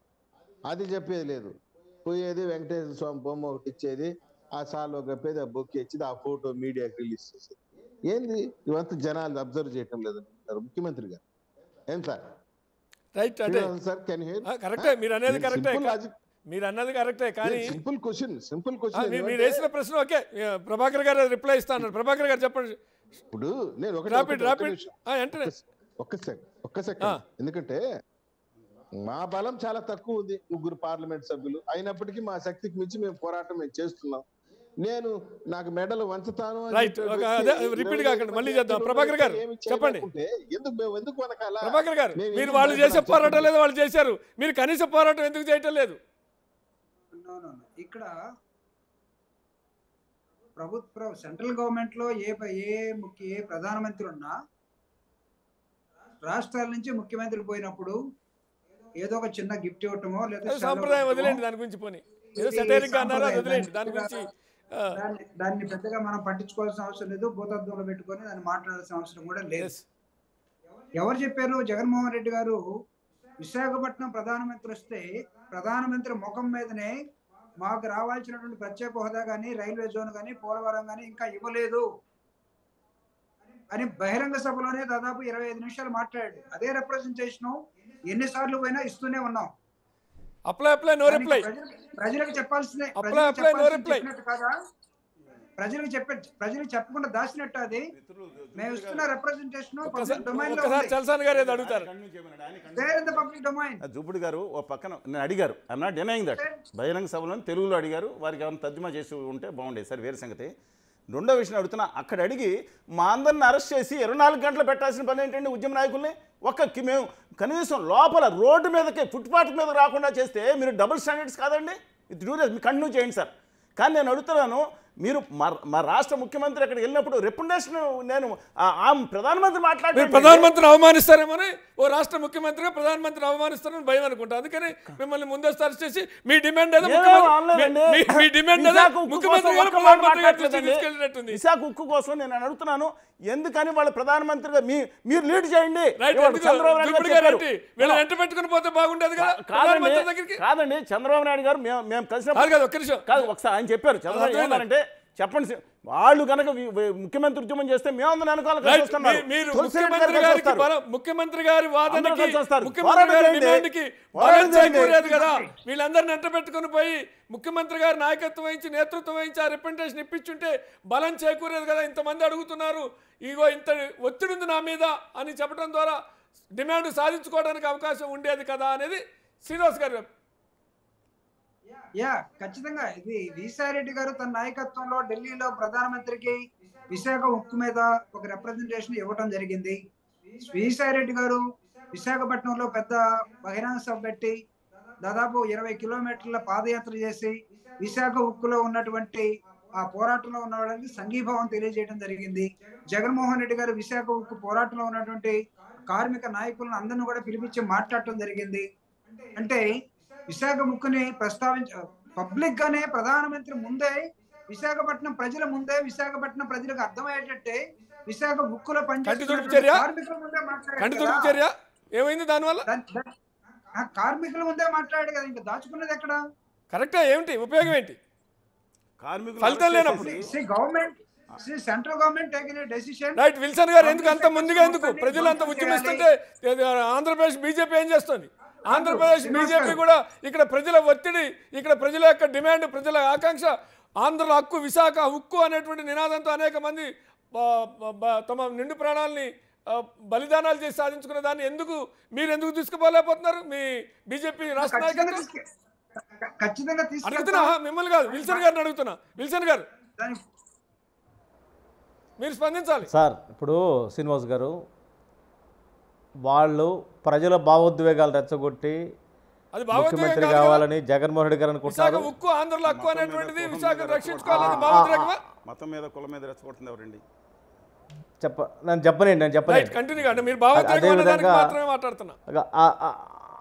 అది చెప్పేది లేదు పోయేది వెంకటేశ్వర స్వామి బొమ్మ ఒకటి ఇచ్చేది ఆ సాల్లో కప్పేది ఆ బొక్కి ఇచ్చేది ఆ ఫోటో మీడియాకి రిలీజ్ చేసేది ఏంది ఇవంతా జనాలు అబ్జర్వ్ చేయటం లేదు ముఖ్యమంత్రి గారు ఏం సార్ రైట్ అంటే సార్ కెన్ హియర్ ఆ, కరెక్టే మీరు అనేది కరెక్టే మీరు అన్నది కరెక్టే కానీ సింపుల్ క్వశ్చన్ సింపుల్ ఆ, క్వశ్చన్ మీ- మీరు వేసిన ప్రశ్న ఓకే ఆ, ప్రభాకర్ గారు రిప్లై ఇస్తాను ప్రభాకర్ గారు చెప్పండి ఇప్పుడు నేను ఒకటే రాపిడ్ ఒకటే- ఒక్క రాపిడ్ నిమిషం. వెంటనే ఒక్క సెకండ్ ఒక్క సెకండ్ ఎందుకంటే మా బలం చాలా తక్కువ ఉంది ముగ్గురు పార్లమెంట్ సభ్యులు అయినప్పటికీ మా శక్తికి మించి మేము పోరాటం మేము చేస్తున్నాం నేను నాకు మెడలు వంచుతాను అని రైట్ చెప్పే ఒక వ్యక్తి అదే ఇరవై రిపీట్ ఐదు కాకండి మళ్ళీ మంది చేద్దాం ఎంపీలు ప్రభాకర్ గారు ఏమి చెప్పండి చేయలేకుంటే ఎందుకు మేము ఎందుకు వెనకాల ప్రభాకర్ గారు మేము మీరు ఎందుకు వాళ్ళు చేసే భయపడాలి పోరాటం చెప్పండి. లేదు వాళ్ళు చేశారు మీరు కనీస పోరాటం ఎందుకు చేయటం లేదు No, no, no. ఇక్కడ ప్రభుత్వ సెంట్రల్ గవర్నమెంట్ లో ఏ ప- ఏ ముఖ్య ఏ ప్రధానమంత్రి ఉన్నా రాష్ట్రాల నుంచి ముఖ్యమంత్రులు పోయినప్పుడు ఏదో ఒక చిన్న గిఫ్ట్ ఇవ్వటమో లేదా అది సాంప్రదాయం వదిలేండి దాని గురించి పోని ఏదో ఇది సెటైరిక్ అన్నారు అది సాంప్రదాయం. వదిలేండి దాని గురించి ఆ, దాన్ని దాన్ని పెద్దగా మనం పట్టించుకోవాల్సిన అవసరం లేదు భూతత్వంలో పెట్టుకొని దాన్ని మాట్లాడాల్సిన అవసరం కూడా లేదు yes. ఎవరు చెప్పారు జగన్మోహన్ రెడ్డి గారు విశాఖపట్నం ప్రధానమంత్రి వస్తే ప్రధానమంత్రి ముఖం మీదనే మాకు రావాల్సినటువంటి ప్రత్యేక హోదా కానీ రైల్వే జోన్ కానీ పోలవరం కానీ ఇంకా ఇవ్వలేదు అని బహిరంగ సభలోనే దాదాపు ఇరవై ఐదు నిమిషాలు మాట్లాడాడు అదే రిప్రజెంటేషన్ ఎన్నిసార్లు పోయినా ఇస్తూనే ఉన్నాం అప్లై అప్లై నో రిప్లై ప్రజలకు- ప్రజలకు చెప్పాల్సిందే Apply, ప్రజలకు apply, no చెప్పాల్సింది reply. చెప్పినట్టు కాదా ప్రజలకు చెప్పే ప్రజలకు చెప్పకుండా దాచినట్టు అది మేము ఇస్తున్న రిప్రజెంటేషన్ ఒక్కసారి పబ్లిక్ డొమైన్ లో ఒక్కసారి చలసాని గారు ఏదో అడుగుతారు where in the public domain ఆ జూపుడు గారు ఓ పక్కన నేను అడిగారు ఐఎమ్ నాట్ డినయింగ్ దట్ బహిరంగ సభలో తెలుగులో అడిగారు వారికి ఏమైనా తర్జుమా చేసి ఉంటే బాగుండేది సార్ వేరే సంగతి రెండో విషయం అడుగుతున్నా అక్కడ అడిగి మా అందరిని అరెస్ట్ చేసి ఇరవై నాలుగు గంటలు పెట్టాల్సిన పని ఏంటండి ఉద్యమ నాయకుల్ని ఒక్క కి- మేము కనీసం లోపల రోడ్డు మీదకి ఫుట్పాత్ మీద రాకుండా చేస్తే మీరు డబుల్ స్టాండర్డ్స్ కాదండి ఇది డూ మీరు కంటిన్యూ చేయండి సార్ కానీ నేను అడుగుతున్నాను మీరు మా మా రాష్ట్ర ముఖ్యమంత్రి అక్కడికి వెళ్ళినప్పుడు రెప్యుటేషన్ నేను ఆ- ఆ ప్రధానమంత్రి మీరు మాట్లాడారు ప్రధానమంత్రిని అవమానిస్తారేమోని ఓ రాష్ట్ర ముఖ్యమంత్రిగా ప్రధానమంత్రిని అవమానిస్తారని భయం అనుకుంటా అందుకని మిమ్మల్ని ముందస్తు అరెస్ట్ చేసి మీ డిమాండ్ ఏదో ఏమేం ముఖ్యమంత్రి- అనలేదండి. మీ- మీ డిమాండ్ ఏదో విశాఖ ఉక్కు ముఖ్యమంత్రి కోసం గారు ఒక్క మాట ప్రధానమంత్రి గారి దృష్టికి మాట్లాడలేదండి. తీసుకెళ్ళినట్టుంది విశాఖ ఉక్కు కోసం నేను అడుగుతున్నాను ఎందుకని వాళ్ళ ప్రధానమంత్రిగా మీ మీరు లీడ్ చేయండి రైట్ ఇవాళ ఎందుకు? చంద్రబాబు నాయుడు గారు దుప్పుడు గారు చెప్పారు. ఏంటి? వీళ్ళని వెంట పెట్టుకుని పోతే బాగుండేది కదా కాదండి ప్రధానమంత్రి దగ్గరికి కాదండి చంద్రబాబు నాయుడు గారు మేము మేము కాదు కలిసినప్పుడు కాదు ఒక్క నిమిషం కాదు ఒకసారి ఆయన చెప్పారు చంద్రబాబు అర్థమైంది. ఏమన్నారంటే చెప్పండి సి- వాళ్ళు కనుక వి- వి- ముఖ్యమంత్రి ఉద్యమం చేస్తే మేమందరం వెనకాల కలిసి రైట్. వస్తున్నారు. మీ- మీరు తులసి రెడ్డి గారు ముఖ్యమంత్రి కలిసి గారికి వస్తారు. బలం ముఖ్యమంత్రి గారి అందరూ వాదనకి కలిసి వస్తారు. ముఖ్యమంత్రి పోరాటం గారి చేయండి. డిమాండ్కి పోరాటం బలం చేయండి. చేకూరేది కదా వీళ్ళందరిని ఎంట పెట్టుకుని పోయి ముఖ్యమంత్రి గారు నాయకత్వం వహించి నేతృత్వం వహించి ఆ రిప్రజెంటేషన్ ఇప్పించుంటే బలం చేకూరేది కదా ఇంతమంది అడుగుతున్నారు ఇగో ఇంత ఒత్తిడి ఉంది నా మీద అని చెప్పడం ద్వారా డిమాండ్ సాధించుకోవడానికి అవకాశం ఉండేది కదా అనేది శ్రీనివాస్ గారు యా ఖచ్చితంగా ఇది వీసారెడ్డి గారు తన నాయకత్వంలో ఢిల్లీలో ప్రధానమంత్రికి విశాఖ ఉక్కు మీద ఒక రిప్రజెంటేషన్ ఇవ్వటం జరిగింది వీసారెడ్డి గారు విశాఖపట్నంలో పెద్ద బహిరంగ సభ పెట్టి దాదాపు ఇరవై కిలోమీటర్ల పాదయాత్ర చేసి విశాఖ ఉక్కులో ఉన్నటువంటి ఆ పోరాటంలో ఉన్న వాళ్ళకి సంఘీభావం తెలియజేయడం జరిగింది జగన్మోహన్ రెడ్డి గారు విశాఖ ఉక్కు పోరాటంలో ఉన్నటువంటి కార్మిక నాయకులను అందరిని కూడా పిలిపించి మాట్లాడటం జరిగింది అంటే విశాఖ ముక్కుని ప్రస్తావించ పబ్లిక్ గానే ప్రధానమంత్రి ముందే విశాఖపట్నం ప్రజల ముందే విశాఖపట్నం ప్రజలకు అర్థమయ్యేటట్టే విశాఖ ముక్కులో కంటి తుడుపు పనిచేస్తున్న చర్య? కార్మికుల ముందే మాట్లాడారు కంటి కదా. తుడుపు చర్య ఏమైంది దానివల్ల దాన్- దాన్- ఆ కార్మికుల ముందే మాట్లాడాడు కదా ఇంకా దాచుకున్నది ఎక్కడ కరెక్టా ఏమిటి ఉపయోగం ఏంటి కార్మికులు ఫలితం అరెస్ట్ లేనప్పుడు. చేసేసి- government central government taken decision right Wilson గారు ఎందుకు అంత ముందుగా ఎందుకు ప్రజలు అంత ఉద్యమిస్తుంటే ఏది, ఆంధ్రప్రదేశ్ బీజేపీ ఏం చేస్తుంది ఆంధ్రప్రదేశ్ బీజేపీ కూడా ఇక్కడ ప్రజల ఒత్తిడి ఇక్కడ ప్రజల యొక్క డిమాండ్ ప్రజల ఆకాంక్ష ఆంధ్రుల హక్కు విశాఖ ఉక్కు అనేటువంటి నినాదంతో అనేక మంది బ- బ- బ- తమ నిండు ప్రాణాలని ఆ, బలిదానాలు చేసి సాధించుకున్న దాన్ని ఎందుకు మీరు ఎందుకు తీసుకుపోలేకపోతున్నారు మీ బీజేపీ రాష్ట్ర ఖచ్చితంగా నాయకత్వం తీసుకె- ఖచ్చితంగా అడుగుతున్నా తీసుకెళ్తాం మిమ్మల్ని కాదు విల్సన్ గారిని అడుగుతున్నా విల్సన్ గారు దాని మీరు స్పందించాలి సార్ ఇప్పుడు శ్రీనివాస్ గారు వాళ్ళు ప్రజల భావోద్వేగాలు రెచ్చగొట్టి అది భావోద్వేగం ముఖ్యమంత్రి కాదు కదా. కావాలని జగన్మోహన్ రెడ్డి గారు విశాఖ అనుకుంటున్నారు ఉక్కు ఆంధ్రుల హక్కు మతం మీద, అనేటువంటిది కులం విశాఖను మీద రక్షించుకోవాలని ఆ, భావోద్రేకమా మతం మీద కులం మీద రెచ్చగొడుతుంది ఎవరండి చెప్ప నేను చెప్పనండి నేను రైట్ చెప్పనండి కంటిన్యూ అంటే మీరు భావోద్రేకం అదే అనే దానికి విధంగా- మాత్రమే మాట్లాడుతున్నా అగ- ఆ- ఆ-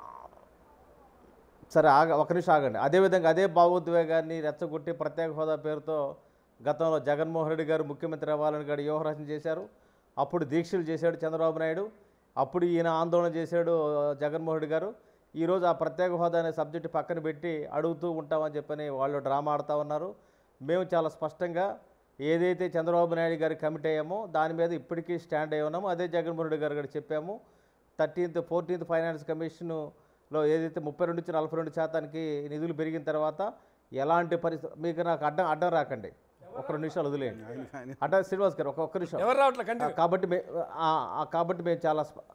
సరే ఆగ ఒక నిమిషం ఆగండి అదేవిధంగా అదే భావోద్వేగాన్ని రెచ్చగొట్టి ప్రత్యేక హోదా పేరుతో గతంలో జగన్మోహన్ రెడ్డి గారు ముఖ్యమంత్రి అవ్వాలని గారు వ్యూహరచన చేశారు అప్పుడు దీక్షలు చేశాడు చంద్రబాబు నాయుడు అప్పుడు ఈయన ఆందోళన చేశాడు ఆ, జగన్మోహన్ రెడ్డి గారు ఈరోజు ఆ ప్రత్యేక హోదా అనే సబ్జెక్టు పక్కన పెట్టి అడుగుతూ ఉంటామని చెప్పని వాళ్ళు డ్రామా ఆడుతూ ఉన్నారు మేము చాలా స్పష్టంగా ఏదైతే చంద్రబాబు నాయుడు గారికి కమిట్ అయ్యామో దాని మీద ఇప్పటికీ స్టాండ్ అయి ఉన్నామో అదే జగన్మోహన్ రెడ్డి గారు కూడా చెప్పాము థర్టీన్త్ ఫోర్టీన్త్ ఫైనాన్స్ కమిషన్లో ఏదైతే ముప్పై రెండు నుంచి నలభై రెండు శాతానికి నిధులు పెరిగిన తర్వాత ఎలాంటి పరిస్థితి మీకు నాకు అడ్డం అడ్డం రాకండి ఒక రెండు నిమిషాలు వదిలేయండి ఆయన- ఆయన- అడ్డం శ్రీనివాస్ గారు ఒక ఒక్క నిమిషం ఎవరు రావట్లే ఆ, కంటిన్యూ కాబట్టి మే ఆ, ఆ, కాబట్టి మేము చాలా స్ప-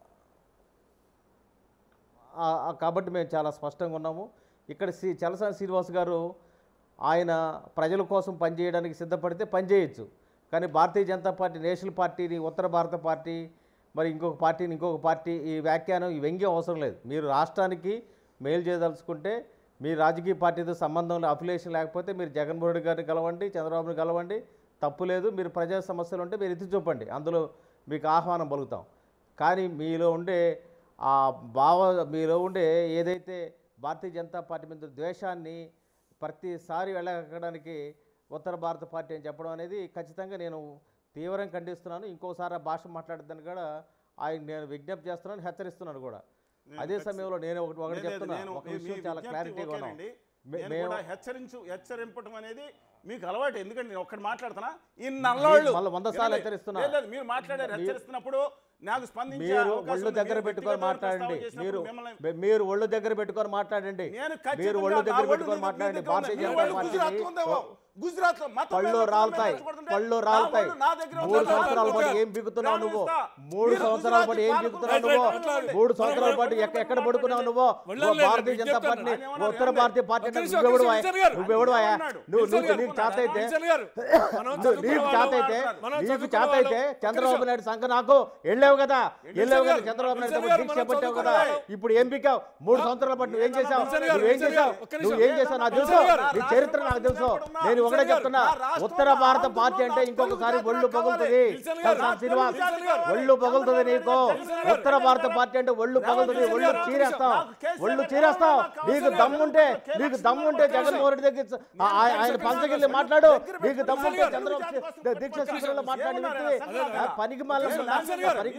ఆ, ఆ, కాబట్టి మేము చాలా స్పష్టంగా ఉన్నాము ఇక్కడ శ్రీ చలసాని శ్రీనివాస్ గారు ఆయన ప్రజల కోసం పనిచేయడానికి సిద్ధపడితే పనిచేయచ్చు కానీ భారతీయ జనతా పార్టీ నేషనల్ పార్టీని ఉత్తర భారత పార్టీ మరి ఇంకొక పార్టీని ఇంకొక పార్టీ ఈ వ్యాఖ్యానం ఈ వ్యంగ్యం అవసరం లేదు మీరు రాష్ట్రానికి మేలు చేయదలుచుకుంటే మీ రాజకీయ పార్టీతో సంబంధం అఫిలియేషన్ లేకపోతే మీరు జగన్మోహన్ రెడ్డి గారిని కలవండి చంద్రబాబుని కలవండి తప్పు లేదు మీరు ప్రజా సమస్యలు ఉంటే మీరు ఎత్తి చూపండి అందులో మీకు ఆహ్వానం పలుకుతాం కానీ మీలో ఉండే ఆ భావ మీలో ఉండే ఏదైతే భారతీయ జనతా పార్టీ మీద ద్వేషాన్ని ప్రతిసారి వెళ్ళగక్కడానికి ఉత్తర భారత పార్టీ అని చెప్పడం అనేది ఖచ్చితంగా నేను తీవ్రంగా ఖండిస్తున్నాను ఇంకోసారి ఆ భాష మాట్లాడద్దని కూడా ఆయన నేను విజ్ఞప్తి చేస్తున్నాను హెచ్చరిస్తున్నాను కూడా నేను అదే ఖచ్చి- సమయంలో నేను ఒకటి ఒకటి లేదు, లేదు, చెప్తున్నా నేను ఒక మీ- విషయం మీ చాలా విజ్ఞప్తి క్లారిటీగా ఉన్నాం ఓకేనండి. మే- నేను మేము కూడా హెచ్చరించు హెచ్చరింపటం అనేది మీకు అలవాటు ఎందుకంటే నేను ఒక్కటి మాట్లాడుతున్నా ఈ నల్లోళ్ళు మళ్ళీ వంద సార్లు వినండి. హెచ్చరిస్తున్నా. లేదు, లేదు, మీరు మాట్లాడారు మీరు- హెచ్చరిస్తున్నప్పుడు నాకు స్పందించే మీరు అవకాశం ఒళ్ళు ఉంది. దగ్గర మీరు పెట్టుకొని వ్యక్తిగత మాట్లాడండి ప్రస్తావన చేసినప్పుడు మీరు మిమ్మల్ని- మీ- మీరు ఒళ్ళు దగ్గర పెట్టుకొని మాట్లాడండి నేను మీరు ఖచ్చితంగా ఒళ్ళు నా దగ్గర ఒళ్ళు పెట్టుకొని నీ మాట్లాడండి దగ్గర భారతీయ ఉంది. జనతా మీ ఒళ్ళు పార్టీని గుజరాత్లో ఉందేమో. గుజరాత్లో మతం పళ్ళు మీద రాలుతాయి రెచ్చగొడుతుంటే పళ్ళు నా రాలుతాయి ఒళ్ళు నా దగ్గర మూడు ఉంది. సంవత్సరాల నా పాటు దగ్గర ఏం బిగుతున్నావు నేను నువ్వు ఇస్తా. మూడు మీరు సంవత్సరాల పాటు ఏం గుజరాతీ బిగుతున్నావు పాలకులు నువ్వు మాట్లాడండి. మూడు సంవత్సరాల పాటు ఎక్క ఎక్కడ పడుకున్నావు నువ్వు నువ్వు భారతీయ జనతా పార్టీని ఉత్తర భారతీయ పార్టీ అంటే నువ్వెవడు నువ్వెవడు నువ్వు నువ్వు నీకు చేత అయితే విల్సన్ గారు మనం నువ్వు నీకు చదువుకున్న చేత అయితే వాళ్ళం. మనం నీకు చదువుకున్న చేత అయితే వాళ్ళం. చంద్రబాబు నాయుడు సంఘ నాకు వెళ్ళావు కదా వెళ్ళావు కదా గారు, చంద్రబాబు నాయుడు విల్సన్ గారు, దీక్ష మనం చేపట్టావు కదా చదువుకున్న ఇప్పుడు ఏం పికావు మూడు సంవత్సరాల పాటు నువ్వేం చేసావు విల్సన్ గారు, నువ్వేం విల్సన్ చేసావు గారు, ఒక్క నిమిషం. నువ్వు ఏం చేసావు నాకు తెలుసు విల్సన్ గారు, నీ చరిత్ర నాకు తెలుసు నేను ఒకటే చెప్తున్నా ఉత్తర భారత పార్టీ అంటే ఇంకొకసారి ఒళ్ళు పగులుతుంది విల్సన్ గారు, సార్ శ్రీనివాస్ విల్సన్ గారు. ఒళ్ళు పగులుతుంది నీకు విల్సన్ గారు. ఉత్తర భారత పార్టీ అంటే ఒళ్ళు పగులుతుంది విల్సన్ ఒళ్ళు గారు, చీరేస్తావు నాకు కేసీఆర్ ఒళ్ళు గారు చీరేస్తావు కావాలి, నీకు విల్సన్ దమ్ముంటే గారు. నీకు దమ్ముంటే జగన్మోహన్ రెడ్డి దగ్గర ఆ- ఆ- ఆయన పంచగిల్లి మాట్లాడు నీకు దమ్ముంటే చంద్రబాబు దీక్ష శిబిరంలో మాట్లాడి వ్యక్తివి. ఆ పనికి మాలిన విల్సన్ గారు, పనికి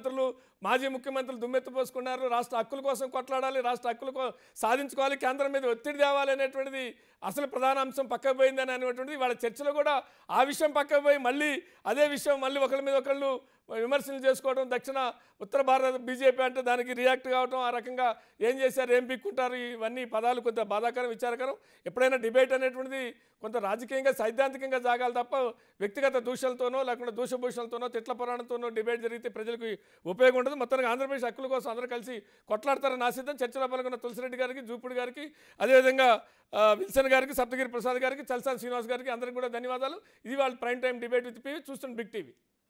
ముఖ్యమంత్రులు మాజీ ముఖ్యమంత్రులు దుమ్మెత్తిపోసుకున్నారు రాష్ట్ర హక్కుల కోసం కొట్లాడాలి రాష్ట్ర హక్కుల కో సాధించుకోవాలి కేంద్రం మీద ఒత్తిడి తేవాలి అనేటువంటిది అసలు ప్రధాన అంశం పక్కకు పోయిందని అనేటువంటిది వాళ్ళ చర్చలో కూడా ఆ విషయం పక్కకు పోయి మళ్ళీ అదే విషయం మళ్ళీ ఒకరి మీద ఒకళ్ళు విమర్శలు చేసుకోవడం దక్షిణ ఉత్తర భారత బీజేపీ అంటే దానికి రియాక్ట్ కావడం ఆ రకంగా ఏం చేశారు ఏం పిక్కుంటారు ఇవన్నీ పదాలు కొంత బాధాకరం విచారకరం ఎప్పుడైనా డిబేట్ అనేటువంటిది కొంత రాజకీయంగా సైద్ధాంతికంగా జాగాలి తప్ప వ్యక్తిగత దూషణలతోనో లేకుండా దూషభూషణలతోనో తిట్ల పురాణంతోనో డిబేట్ జరిగితే ప్రజలకు ఉపయోగం ఉండదు మొత్తానికి ఆంధ్రప్రదేశ్ హక్కుల కోసం అందరూ కలిసి కొట్లాడతారని ఆశిద్దాం చర్చలో పాల్గొన్న తులసిరెడ్డి గారికి జూపుడి గారికి అదేవిధంగా ఆ, విల్సన్ గారికి సప్తగిరి ప్రసాద్ గారికి చల్సాని శ్రీనివాస్ గారికి అందరికీ కూడా ధన్యవాదాలు ఇది వాళ్ళ prime time debate with PV చూస్తున్న బిగ్ టీవీ